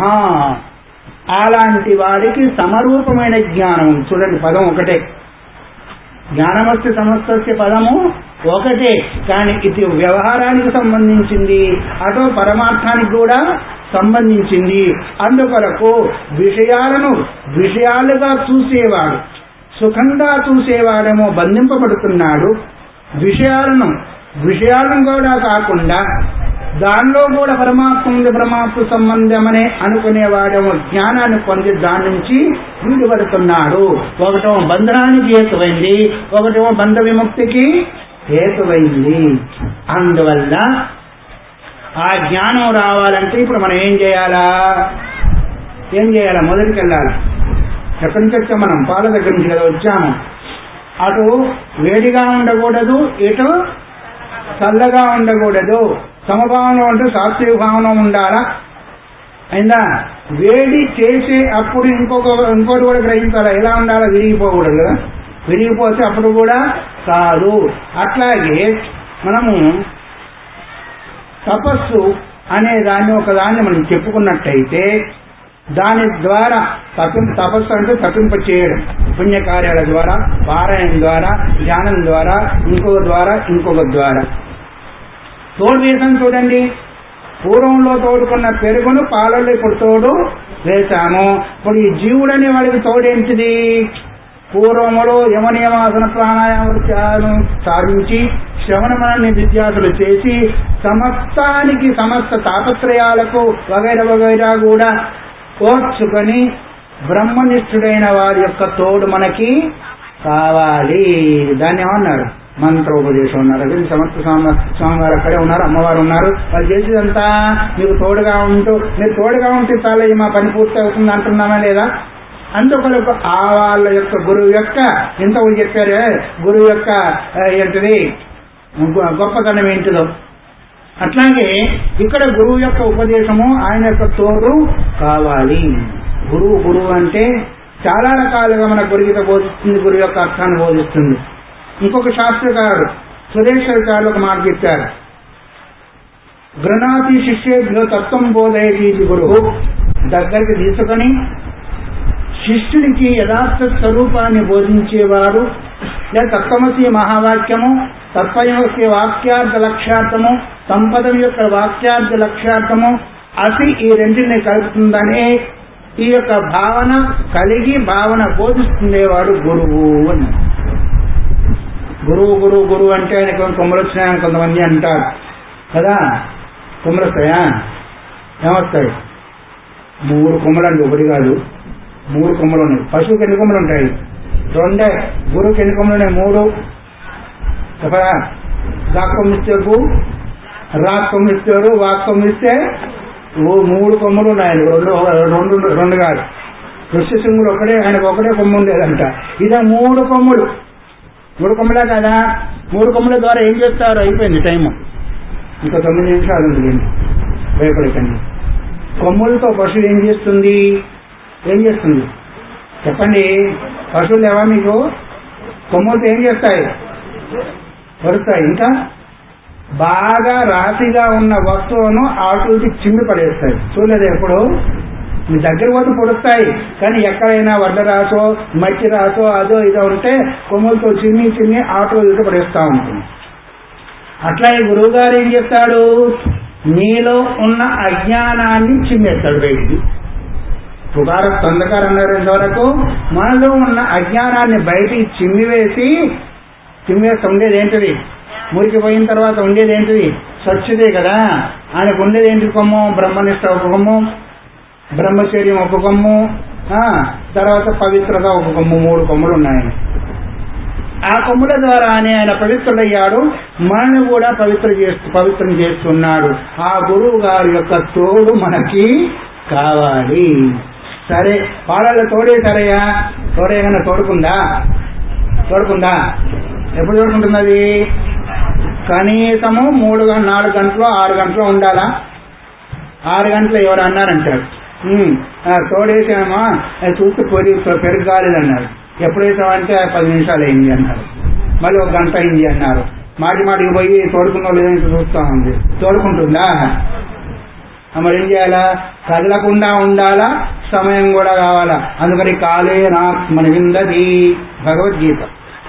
అలాంటి వాడికి సమరూపమైన జ్ఞానం చూడండి పదం ఒకటే జ్ఞానమస్తి సమస్తస్య పదము ఒకటే కానీ ఇది వ్యవహారానికి సంబంధించింది అటు పరమార్థానికి కూడా సంబంధించింది అందుకొరకు విషయాలను విషయాలుగా చూసేవాడు సుఖంగా చూసేవాడేమో బంధింపబడుతున్నాడు విషయాలను విషయాలను కూడా కాకుండా దానిలో కూడా పరమాత్మ ఉంది పరమాత్మ సంబంధమనే అనుకునేవాడేమో జ్ఞానాన్ని పొంది దాని నుంచి విడిపడుతున్నాడు ఒకటేమో బంధనానికి హేతువైంది ఒకటేమో బంధ విముక్తికి హేతువైంది అందువల్ల ఆ జ్ఞానం రావాలంటే ఇప్పుడు మనం ఏం చేయాలా ఏం చేయాలా మొదటికి వెళ్ళాలి ఎక్కడి నుంచి వచ్చాం మనం పాల దగ్గర నుంచి కదా వచ్చాము అటు వేడిగా ఉండకూడదు ఇటు చల్లగా ఉండకూడదు సమభావంలో ఉంటే సాత్విక భావన ఉండాలా అయిందా వేడి చేసే అప్పుడు ఇంకొక ఇంకోటి కూడా గ్రహించాలా ఎలా ఉండాలా విరిగిపోకూడదు కదా విరిగిపోతే అప్పుడు కూడా కాదు అట్లాగే మనము తపస్సు అనే దాన్ని ఒక దాన్ని మనం చెప్పుకున్నట్టయితే దాని ద్వారా తపి తపస్సు అంటే తప్పింప చేయడం పుణ్యకార్యాల ద్వారా పారాయణ ద్వారా ధ్యానం ద్వారా ఇంకొక ద్వారా ఇంకొక ద్వారా తోడు వేసాం చూడండి పూర్వంలో తోడుకున్న పెరుగును పాలలో ఇప్పుడు తోడు వేశాము ఇప్పుడు ఈ జీవుడు అనే వాడికి తోడేంటిది పూర్వములో యమనియమాసన ప్రాణాయామాలను సాధించి శ్రవణమని విద్యాసులు చేసి సమస్తానికి సమస్త తాపత్రయాలకు వగైర వగైరా కూడా ఓర్చుకొని బ్రహ్మనిష్ఠుడైన వారి యొక్క తోడు మనకి కావాలి దాన్ని ఏమన్నారు మంత్రోపదేశం ఉన్నారు అదే సమర్థ స్వామి స్వామివారు అక్కడే ఉన్నారు అమ్మవారు ఉన్నారు వాళ్ళు చేసేదంతా మీకు తోడుగా ఉంటూ మీరు తోడుగా ఉంటే చాలా మా పని పూర్తి అవుతుంది అంటున్నామా లేదా అందుకొరకు ఆ వాళ్ళ యొక్క గురువు యొక్క ఇంత చెప్పారే గురువు యొక్క ఏంటిది గొప్పతనం ఏంటిదో అట్లాగే ఇక్కడ గురువు యొక్క ఉపదేశము ఆయన యొక్క తోడు కావాలి గురువు గురువు అంటే చాలా రకాలుగా మన గురుగిత బోధిస్తుంది గురువు యొక్క అర్థాన్ని బోధిస్తుంది ఇంకొక శాస్త్రకారుడు సురేశ్వరాచార్యులు ఒక మాట చెప్పారు గృణాతి శిష్యేభ్యో తత్వం బోధయతి గురువు దగ్గరికి తీసుకొని శిష్యుడికి యథార్థ స్వరూపాన్ని బోధించేవారు లేదా తత్వమసి మహావాక్యము తత్వం యొక్క వాక్యార్థ లక్ష్యార్థము సంపదం యొక్క వాక్యార్థ లక్ష్యార్థము అసి ఈ రెండింటిని కలుపుతుందనే ఈ యొక్క భావన కలిగి భావన బోధిస్తుండేవాడు గురువు అని గురువు గురువు గురువు అంటే ఆయన కొమ్మలు వచ్చినాయని కొంతమంది అంటారు కదా కొమ్మలు వస్తాయా ఏమొస్తాయి మూడు కొమ్మలు అండి ఒకటి కాదు మూడు కొమ్మలు ఉన్నాయి పశువుకి ఎన్ని కొమ్మలు ఉంటాయి రెండే గురువుకి ఎన్ని కొమ్మలు ఉన్నాయి మూడు చెప్పరా గాక్కొమ్మిస్తే గు రాక్కొమ్మిస్తారు వాక్కొమ్మిస్తే ఓ మూడు కొమ్మలు ఉన్నాయండి రెండు రెండు రెండు కాదు ఋష్యసింగుడు ఒకటే ఆయనకు ఒకటే కొమ్మ ఉండేదంట ఇదే మూడు కొమ్ములు మూడు కొమ్మలే కదా మూడు కొమ్మల ద్వారా ఏం చేస్తారు అయిపోయింది టైము ఇంకా తొమ్మిది నిమిషాలు ఉంది దీన్ని భయపడకండి కొమ్ములతో పశువు ఏం చేస్తుంది ఏం చేస్తుంది చెప్పండి పశువులు ఏవా మీకు కొమ్ములతో ఏం చేస్తాయి పరుస్తాయి ఇంకా బాగా రాశిగా ఉన్న వస్తువును ఆకులకి చిమ్మి పడేస్తాయి చూడలేదు ఎప్పుడు మీ దగ్గర పోతే పొడుస్తాయి కానీ ఎక్కడైనా వడ్ల రాసో మట్టి రాసో అదో ఇదో ఉంటే కొమ్ములతో చిమ్మి చిమ్మి ఆటోలకి పడేస్తా ఉంటుంది అట్లాగే గురువు గారు ఏం చెప్తాడు నీలో ఉన్న అజ్ఞానాన్ని చిమ్మేస్తాడు బయటికి తుకార తొందకారు అన్నారు ఇంతవరకు మనలో ఉన్న అజ్ఞానాన్ని బయటికి చిమ్మివేసి చిమ్మివేసి ఉండేది ఏంటిది మురికి పోయిన తర్వాత ఉండేది ఏంటిది స్వచ్ఛతే కదా ఆయనకు ఉండేది ఏంటి కొమ్ము బ్రహ్మనిష్ట ఒక కొమ్ము బ్రహ్మచర్యం ఒక కొమ్ము ఆ, తర్వాత పవిత్రత ఒక కొమ్ము మూడు కొమ్ములు ఉన్నాయి ఆ కొమ్ముల ద్వారానే ఆయన పవిత్రుడయ్యాడు మనల్ని కూడా పవిత్ర చేస్తూ పవిత్రం చేస్తున్నాడు ఆ గురువు గారి యొక్క తోడు మనకి కావాలి సరే పాలల్లో తోడేశారయ్యా తోడేయగానే తోడుకుందా తోడుకుందా ఎప్పుడు తోడుకుంటుంది అది కనీసము మూడు గం- నాలుగు గంటలు ఆరు గంటలు ఉండాలా ఆరు గంటలు ఎవరు అన్నారంటారు ఉమ్, ఆ, తోడేసామా అది చూస్తే పెరుగు పెరుగు కాలేదన్నారు ఎప్పుడు వేసామంటే "ఆ, పది నిమిషాలు అయింది అన్నారు మళ్ళీ ఒక గంట అయింది అన్నారు మాటి మాటికి పోయి తోడుకున్న లేదని చూస్తా ఉంది తోడుకుంటుందా ఆ, మరి ఏం చేయాలా కదలకుండా ఉండాలా సమయం కూడా కావాలా అందుకని కాలే నాత్మన విందది భగవద్గీత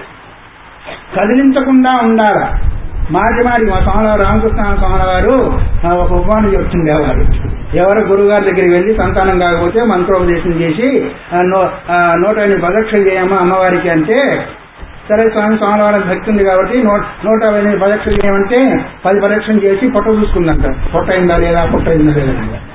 కదిలించకుండా ఉండాలి మాటి మాటి మా స్వామి రామకృష్ణ స్వామి గారు ఆ, ఒక ఉపమానం చెప్తుండేవారు ఎవరు గురుగారి దగ్గరికి వెళ్ళి సంతానం కాకపోతే మంత్రోపదేశం చేసి ఆ, నో- ఆ, నూట ఎనిమిది ప్రదక్షిణ చేయమ్మా అమ్మవారికి అంటే సరే స్వామి స్వామివారికి భక్తి ఉంది కాబట్టి నూట నూట ఎనిమిది ప్రదక్షిణ చేయమంటే పది ప్రదక్షిణ చేసి పొట్ట చూసుకుందంట పొట్ట అయిందా లేదా పొట్ట అయిందా లేదా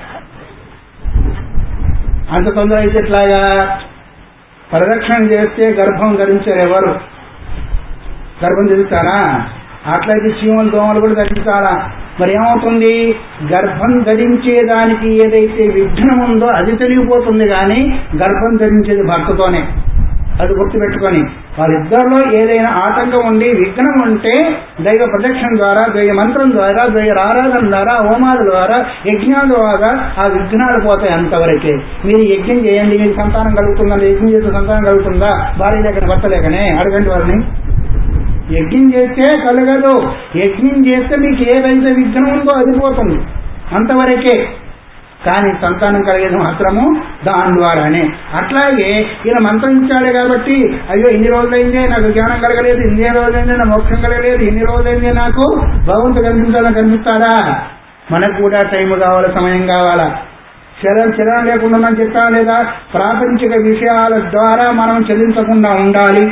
అంత తొందర అయితే ఎట్లాగా ప్రదక్షిణ చేస్తే గర్భం ధరించారు ఎవరు గర్భం ధరిస్తారా అట్లయితే చీమలు దోమలు కూడా ధరించాలా మరి ఏమవుతుంది గర్భం ధరించేదానికి ఏదైతే విఘ్నం ఉందో అది తెలియపోతుంది కానీ గర్భం ధరించేది భర్తతోనే అది గుర్తుపెట్టుకొని వాళ్ళిద్దరిలో ఏదైనా ఆటంకం ఉండి విఘ్నం ఉంటే దైవ ప్రదక్షిణ ద్వారా దైవ మంత్రం ద్వారా దైవ ఆరాధన ద్వారా హోమాల ద్వారా యజ్ఞాల ద్వారా ఆ విఘ్నాలు పోతాయి అంతవరకే మీరు యజ్ఞం చేయండి మీకు సంతానం కలుగుతుందా యజ్ఞం చేస్తే సంతానం కలుగుతుందా భార్య లేకనే భర్త లేకనే అడగండి వారిని యజ్ఞం చేస్తే కలగదు యజ్ఞం చేస్తే మీకు ఏదైతే విఘ్నం ఉందో అది పోతుంది అంతవరకే కానీ సంతానం కలిగేది మాత్రము దాని ద్వారానే అట్లాగే ఈయన మంత్రం ఇచ్చాడే కాబట్టి అయ్యో ఇన్ని రోజులైందే నాకు జ్ఞానం కలగలేదు ఇన్ని రోజులైందే నా మోక్షం కలగలేదు ఇన్ని రోజులైందే నాకు భగవంతు కనిపించాలని కనిపిస్తాడా మనకు కూడా టైం కావాలా సమయం కావాలా చలం చలనం లేకుండా మనం చెప్పా లేదా ప్రాపంచిక విషయాల ద్వారా మనం చెల్లించకుండా ఉండాలి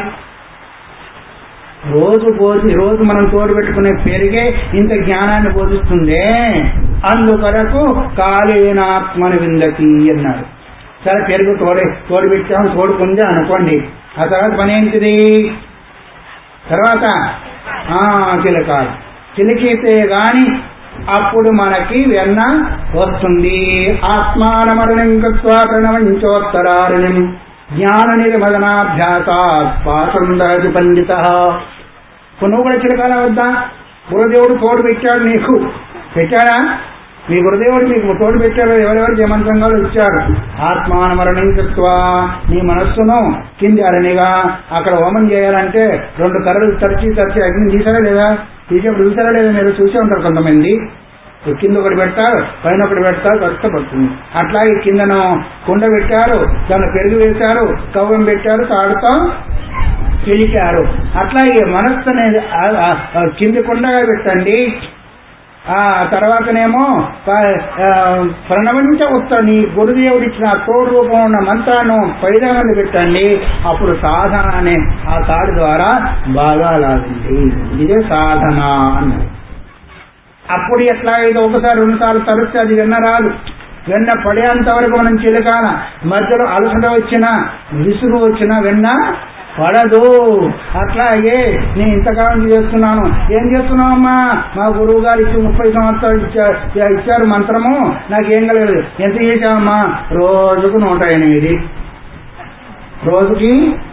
రోజు బోధి రోజు మనం తోడు పెట్టుకునే పెరిగే ఇంత జ్ఞానాన్ని బోధిస్తుందే అందుకొరకు కాళేనాత్మని విందతి అన్నారు సరే పెరుగు తోడే తోడు పెట్టాము తోడుకుంది అనుకోండి ఆ తర్వాత పని ఏంటిది తర్వాత ఆ చిలకాలు చిలికితే గాని అప్పుడు మనకి వెన్న వస్తుంది ఆత్మానమరణం కృత్వా ప్రణవంచోత్తరారణం జ్ఞాన నిర్మదనాభ్యాసాత్ పాసందహతి పండిత నువ్వు కూడా చిలకాల వద్దా గురుదేవుడు తోడు పెట్టాడు నీకు పెట్టాడా మీ గురుదేవుడు మీకు తోడు పెట్టారు ఎవరెవరు జమంత్రంగా ఇచ్చారు ఆత్మానమరణం కృత్వా నీ మనస్సును కింది అరణిగా అక్కడ హోమం చేయాలంటే రెండు కర్రలు తరిచి తరిచి అగ్ని తీసారా లేదా తీసేప్పుడు చూసారా లేదా మీరు చూసే ఉంటారు కొంతమంది కింద ఒకటి పెడతారు పైన ఒకటి పెడతారు కష్టపడుతుంది అట్లాగే కిందను కుండ పెట్టారు దాన్ని పెరుగు వేశారు కవ్వం పెట్టారు తాడుతో పిలిచారు అట్లాగే మనస్సు అనేది ఆ- ఆ- ఆ కింది కుండగా పెట్టండి ఆ తర్వాతనేమో ప- ఆ, ప్రణవంచ ఉత్త నీ గురుదేవుడు ఇచ్చిన ఆ తోడు రూపం ఉన్న మంత్రాన్ని పైదాన్ని పెట్టండి అప్పుడు సాధన అనే ఆ తాడు ద్వారా బాగా లాగండి ఇదే సాధన అన్నది అప్పుడు ఎట్లా అయితే ఒకసారి రెండు సార్లు తరిస్తే అది వెన్న రాదు వెన్న పడేంత వరకు మనం చిలకాల మధ్యలో అలసట వచ్చినా విసుగు వచ్చినా వెన్న పడదు అట్లాగే నేను ఇంతకాలం చేస్తున్నాను ఏం చేస్తున్నావమ్మా మా గురువు గారు ఇచ్చి ముప్పై సంవత్సరాలు ఇచ్చా- ఇచ్చారు మంత్రము నాకేం కలగలేదు ఎంత చేశావమ్మా రోజుకు నూట ఎనిమిది రోజుకి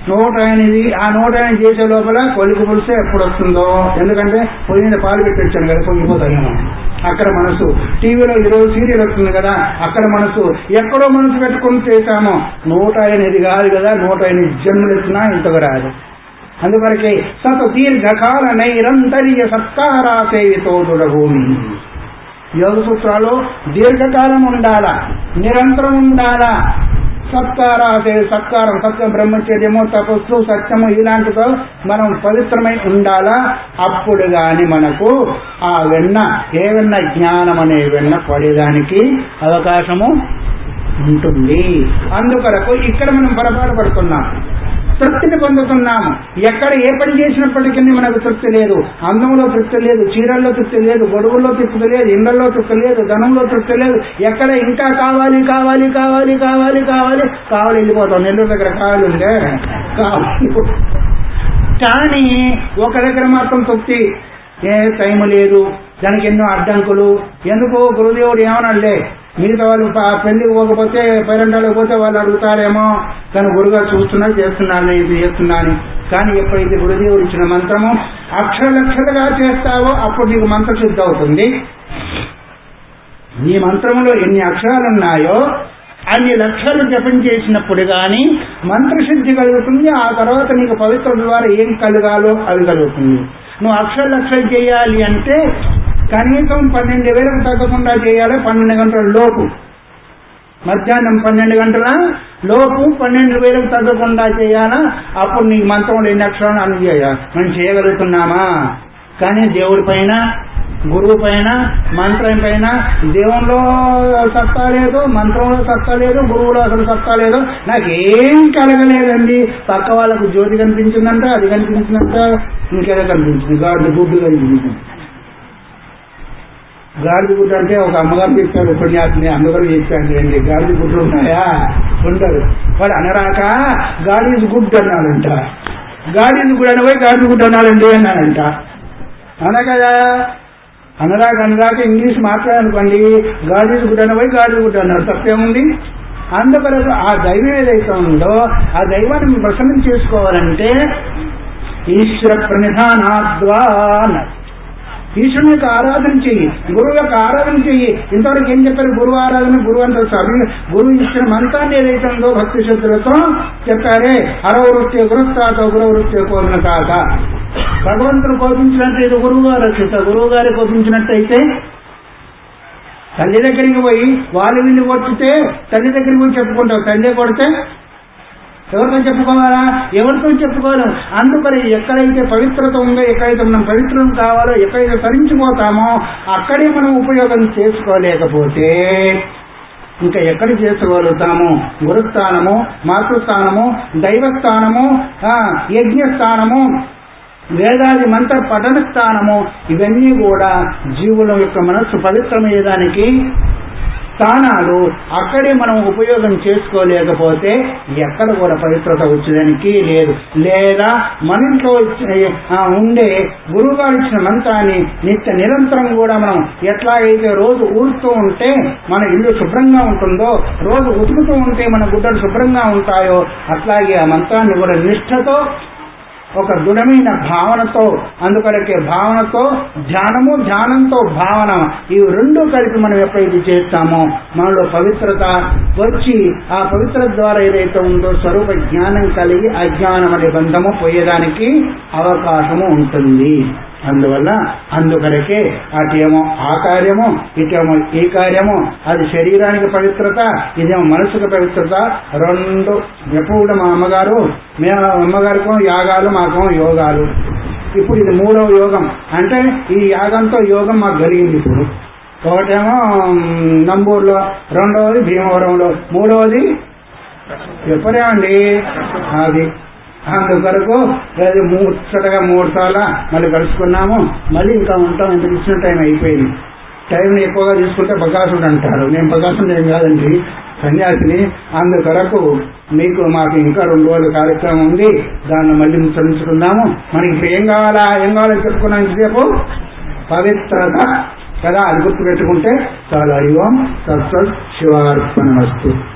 నూట ఎనిమిది ఆ నూట ఎనిమిది చేసే లోపల కొలికి పులిసే ఎప్పుడు వస్తుందో ఎందుకంటే పొయ్యి మీద పాలు పెట్టి వచ్చాను కదా పొంగిపోతాయేమో అక్కడ మనసు టీవీలో ఈరోజు సీరియల్ వస్తుంది కదా అక్కడ మనసు ఎక్కడో మనసు పెట్టుకుని చేశామో నూట ఎనిమిది కాదు కదా నూట ఎనిమిది జన్మలు ఇచ్చినా ఇంతకు రాదు అందువరకే సత దీర్ఘకాల నైరంతర్య సత్కారా సేవితో భూమి యోగ సూత్రాలు దీర్ఘకాలం ఉండాలా నిరంతరం ఉండాలా సత్కార సత్కారం సత్యం బ్రహ్మచర్యము తపస్సు సత్యము ఇలాంటితో మనం పవిత్రమై ఉండాలా అప్పుడు గాని మనకు ఆ వెన్న ఏ వెన్న జ్ఞానం అనే వెన్న పడేదానికి అవకాశము ఉంటుంది అందుకొరకు ఇక్కడ మనం పొరపాటు పడుతున్నాం తృప్తిని పొందుతున్నాము ఎక్కడ ఏ పని చేసినప్పటికీ మనకు తృప్తి లేదు అందంలో తృప్తి లేదు చీరల్లో తృప్తి లేదు గొడుగుల్లో తృప్తి లేదు ఇండ్లలో తృప్తి లేదు ధనంలో తృప్తి లేదు ఎక్కడ ఇంకా కావాలి కావాలి కావాలి కావాలి కావాలి కావాలి వెళ్ళిపోతాం నెల్లూరు దగ్గర కావాలి ఉండే కావాలి కానీ ఒక దగ్గర మాత్రం తృప్తి ఏ టైం లేదు దానికి ఎన్నో అడ్డంకులు ఎందుకు గురుదేవుడు ఏమన్నాడులే మిగతా వాళ్ళు ప- పెళ్లికి పోకపోతే పేరెంటాలకు పోతే వాళ్ళు అడుగుతారేమో కానీ గురుగారు చూస్తున్నారు చేస్తున్నాను ఇది చేస్తున్నాను కానీ ఎప్పుడైతే గురుదేవుడు ఇచ్చిన మంత్రము అక్షరలక్షలుగా చేస్తావో అప్పుడు నీకు మంత్రశుద్ధి అవుతుంది నీ మంత్రంలో ఎన్ని అక్షరాలు ఉన్నాయో అన్ని లక్షలు జపం చేసినప్పుడు గాని మంత్రశుద్ధి కలుగుతుంది ఆ తర్వాత నీకు పవిత్ర ద్వారా ఏం కలగాలో అది కలుగుతుంది నువ్వు అక్షర లక్షలు చేయాలి అంటే కనీసం పన్నెండు వేలకు తగ్గకుండా చేయాలి పన్నెండు గంటల లోపు మధ్యాహ్నం పన్నెండు గంటల లోపు పన్నెండు వేలకు తగ్గకుండా చేయాలా అప్పుడు నీ మంత్రంలో ఎన్ని అక్షరాలు అన్ని చేయాలి మనం చేయగలుగుతున్నామా కానీ దేవుడి పైన గురువు పైన మంత్రం పైన దేవుల్లో సత్తా లేదు మంత్రంలో సత్తా లేదు గురువులో అసలు సత్తా లేదు నాకేం కలగలేదండి పక్క వాళ్ళకు జ్యోతి కనిపించిందంట అది కనిపించిందంట ఇంకేదో కనిపించింది గాడి గుడ్డు కనిపించింది గాడిద గుడ్డు అంటే ఒక అమ్మగారు చెప్పారు ఉపన్యాసం అందరూ చెప్పాను అండి గాడిద గుడ్లు ఉన్నాయా ఉండరు వాడు అనరాక గాడిద గుడ్ అన్నాడంట గాడిద గుడ్ అని పోయి గాడిద గుడ్ అన్నాడండి అన్నాడంట అనా కదా అనరాక అనరాక ఇంగ్లీష్ మాట్లాడనుకోండి గాడిద గుడ్ అని పోయి గాడిద గుడ్ అన్నాడు తప్పేముంది అందుకొరకు ఆ దైవం ఏదైతే ఉందో ఆ దైవాన్ని ప్రసన్నం చేసుకోవాలంటే ఈశ్వర ప్రణిధానాద్వా అన్నారు ఈశ్వరుని యొక్క ఆరాధన చెయ్యి గురువు యొక్క ఆరాధన చెయ్యి ఇంతవరకు ఏం చెప్పారు గురువు ఆరాధన గురువు అంత సభ గురువు ఇచ్చిన మంత్రాన్ని ఏదైతే ఉందో భక్తి శ్రద్ధలతో చెప్పారే అరవ వృత్తి గురుస్తాత గురు వృత్తి కోరిన కాక భగవంతుడు కోపించినట్టు ఇది గురువు గారు రక్షిత గురువు గారి కోపించినట్టయితే తల్లి దగ్గరికి పోయి వాళ్ళు వీళ్ళు కొట్టితే తల్లి దగ్గరికి పోయి చెప్పుకుంటావు తల్లి కొడితే ఎవరితో చెప్పుకోవాలా ఎవరితో చెప్పుకోలేం అందుకని ఎక్కడైతే పవిత్రత ఉందో ఎక్కడైతే మనం పవిత్రం కావాలో ఎక్కడైతే తరించిపోతామో అక్కడే మనం ఉపయోగం చేసుకోలేకపోతే ఇంకా ఎక్కడ చేసుకోగలుగుతాము గురుస్థానము మాతృస్థానము దైవస్థానము ఆ, యజ్ఞస్థానము వేదాది మంత్ర పఠన స్థానము ఇవన్నీ కూడా జీవుల యొక్క మనస్సు పవిత్రమయ్యేదానికి స్థానాలు అక్కడే మనం ఉపయోగం చేసుకోలేకపోతే ఎక్కడ కూడా పవిత్రత వచ్చేదానికి లేదు లేదా మన ఇంట్లో ఇచ్చిన- ఆ, ఉండే గురువుగారు ఇచ్చిన మంత్రాన్ని నిత్య నిరంతరం కూడా మనం ఎట్లాగైతే రోజు ఊరుతూ ఉంటే మన ఇల్లు శుభ్రంగా ఉంటుందో రోజు ఉతుకుతూ ఉంటే మన గుడ్డలు శుభ్రంగా ఉంటాయో అట్లాగే ఆ మంత్రాన్ని కూడా నిష్ఠతో ఒక దృఢమైన భావనతో అందుకొరకే భావనతో ధ్యానము ధ్యానంతో భావన ఇవి రెండు కలిపి మనం ఎప్పుడైతే చేస్తామో మనలో పవిత్రత వచ్చి ఆ పవిత్రత ద్వారా ఏదైతే ఉందో స్వరూప జ్ఞానం కలిగి అజ్ఞానం అనే బంధము పోయేదానికి అవకాశము ఉంటుంది అందువల్ల అందుకొరకే అటేమో ఆ కార్యము ఇటేమో ఈ కార్యము అది శరీరానికి పవిత్రత ఇదేమో మనసుకు పవిత్రత రెండు ఎప్పుడు మా అమ్మగారు మేము అమ్మగారికో యాగాలు మాకేమో యోగాలు ఇప్పుడు ఇది మూడవ యోగం అంటే ఈ యాగంతో యోగం మాకు కలిగింది ఇప్పుడు ఒకటేమో మ్, నంబూరులో రెండవది భీమవరంలో మూడవది చెప్పరేమండి అది అందుకొరకు అది ముచ్చటగా మూడు సార్లు మళ్ళీ కలుసుకున్నాము మళ్ళీ ఇంకా ఉంటాం ఇంత ఇచ్చిన టైం అయిపోయింది టైం ఎక్కువగా తీసుకుంటే బకాసుడు అంటారు నేను బకాసుడు ఏం కాదండి సన్యాసిని అందుకొరకు మీకు మాకు ఇంకా రెండు రోజుల కార్యక్రమం ఉంది దాన్ని మళ్ళీ ముచ్చరించుకుందాము మనకి ఇప్పుడు ఏం కావాలా ఏం కావాలో చెప్పుకున్నాం ఇంతసేపు పవిత్రత కదా అది గుర్తు పెట్టుకుంటే చాలా హరి ఓం సత్సత్ శివార్పణ వస్తు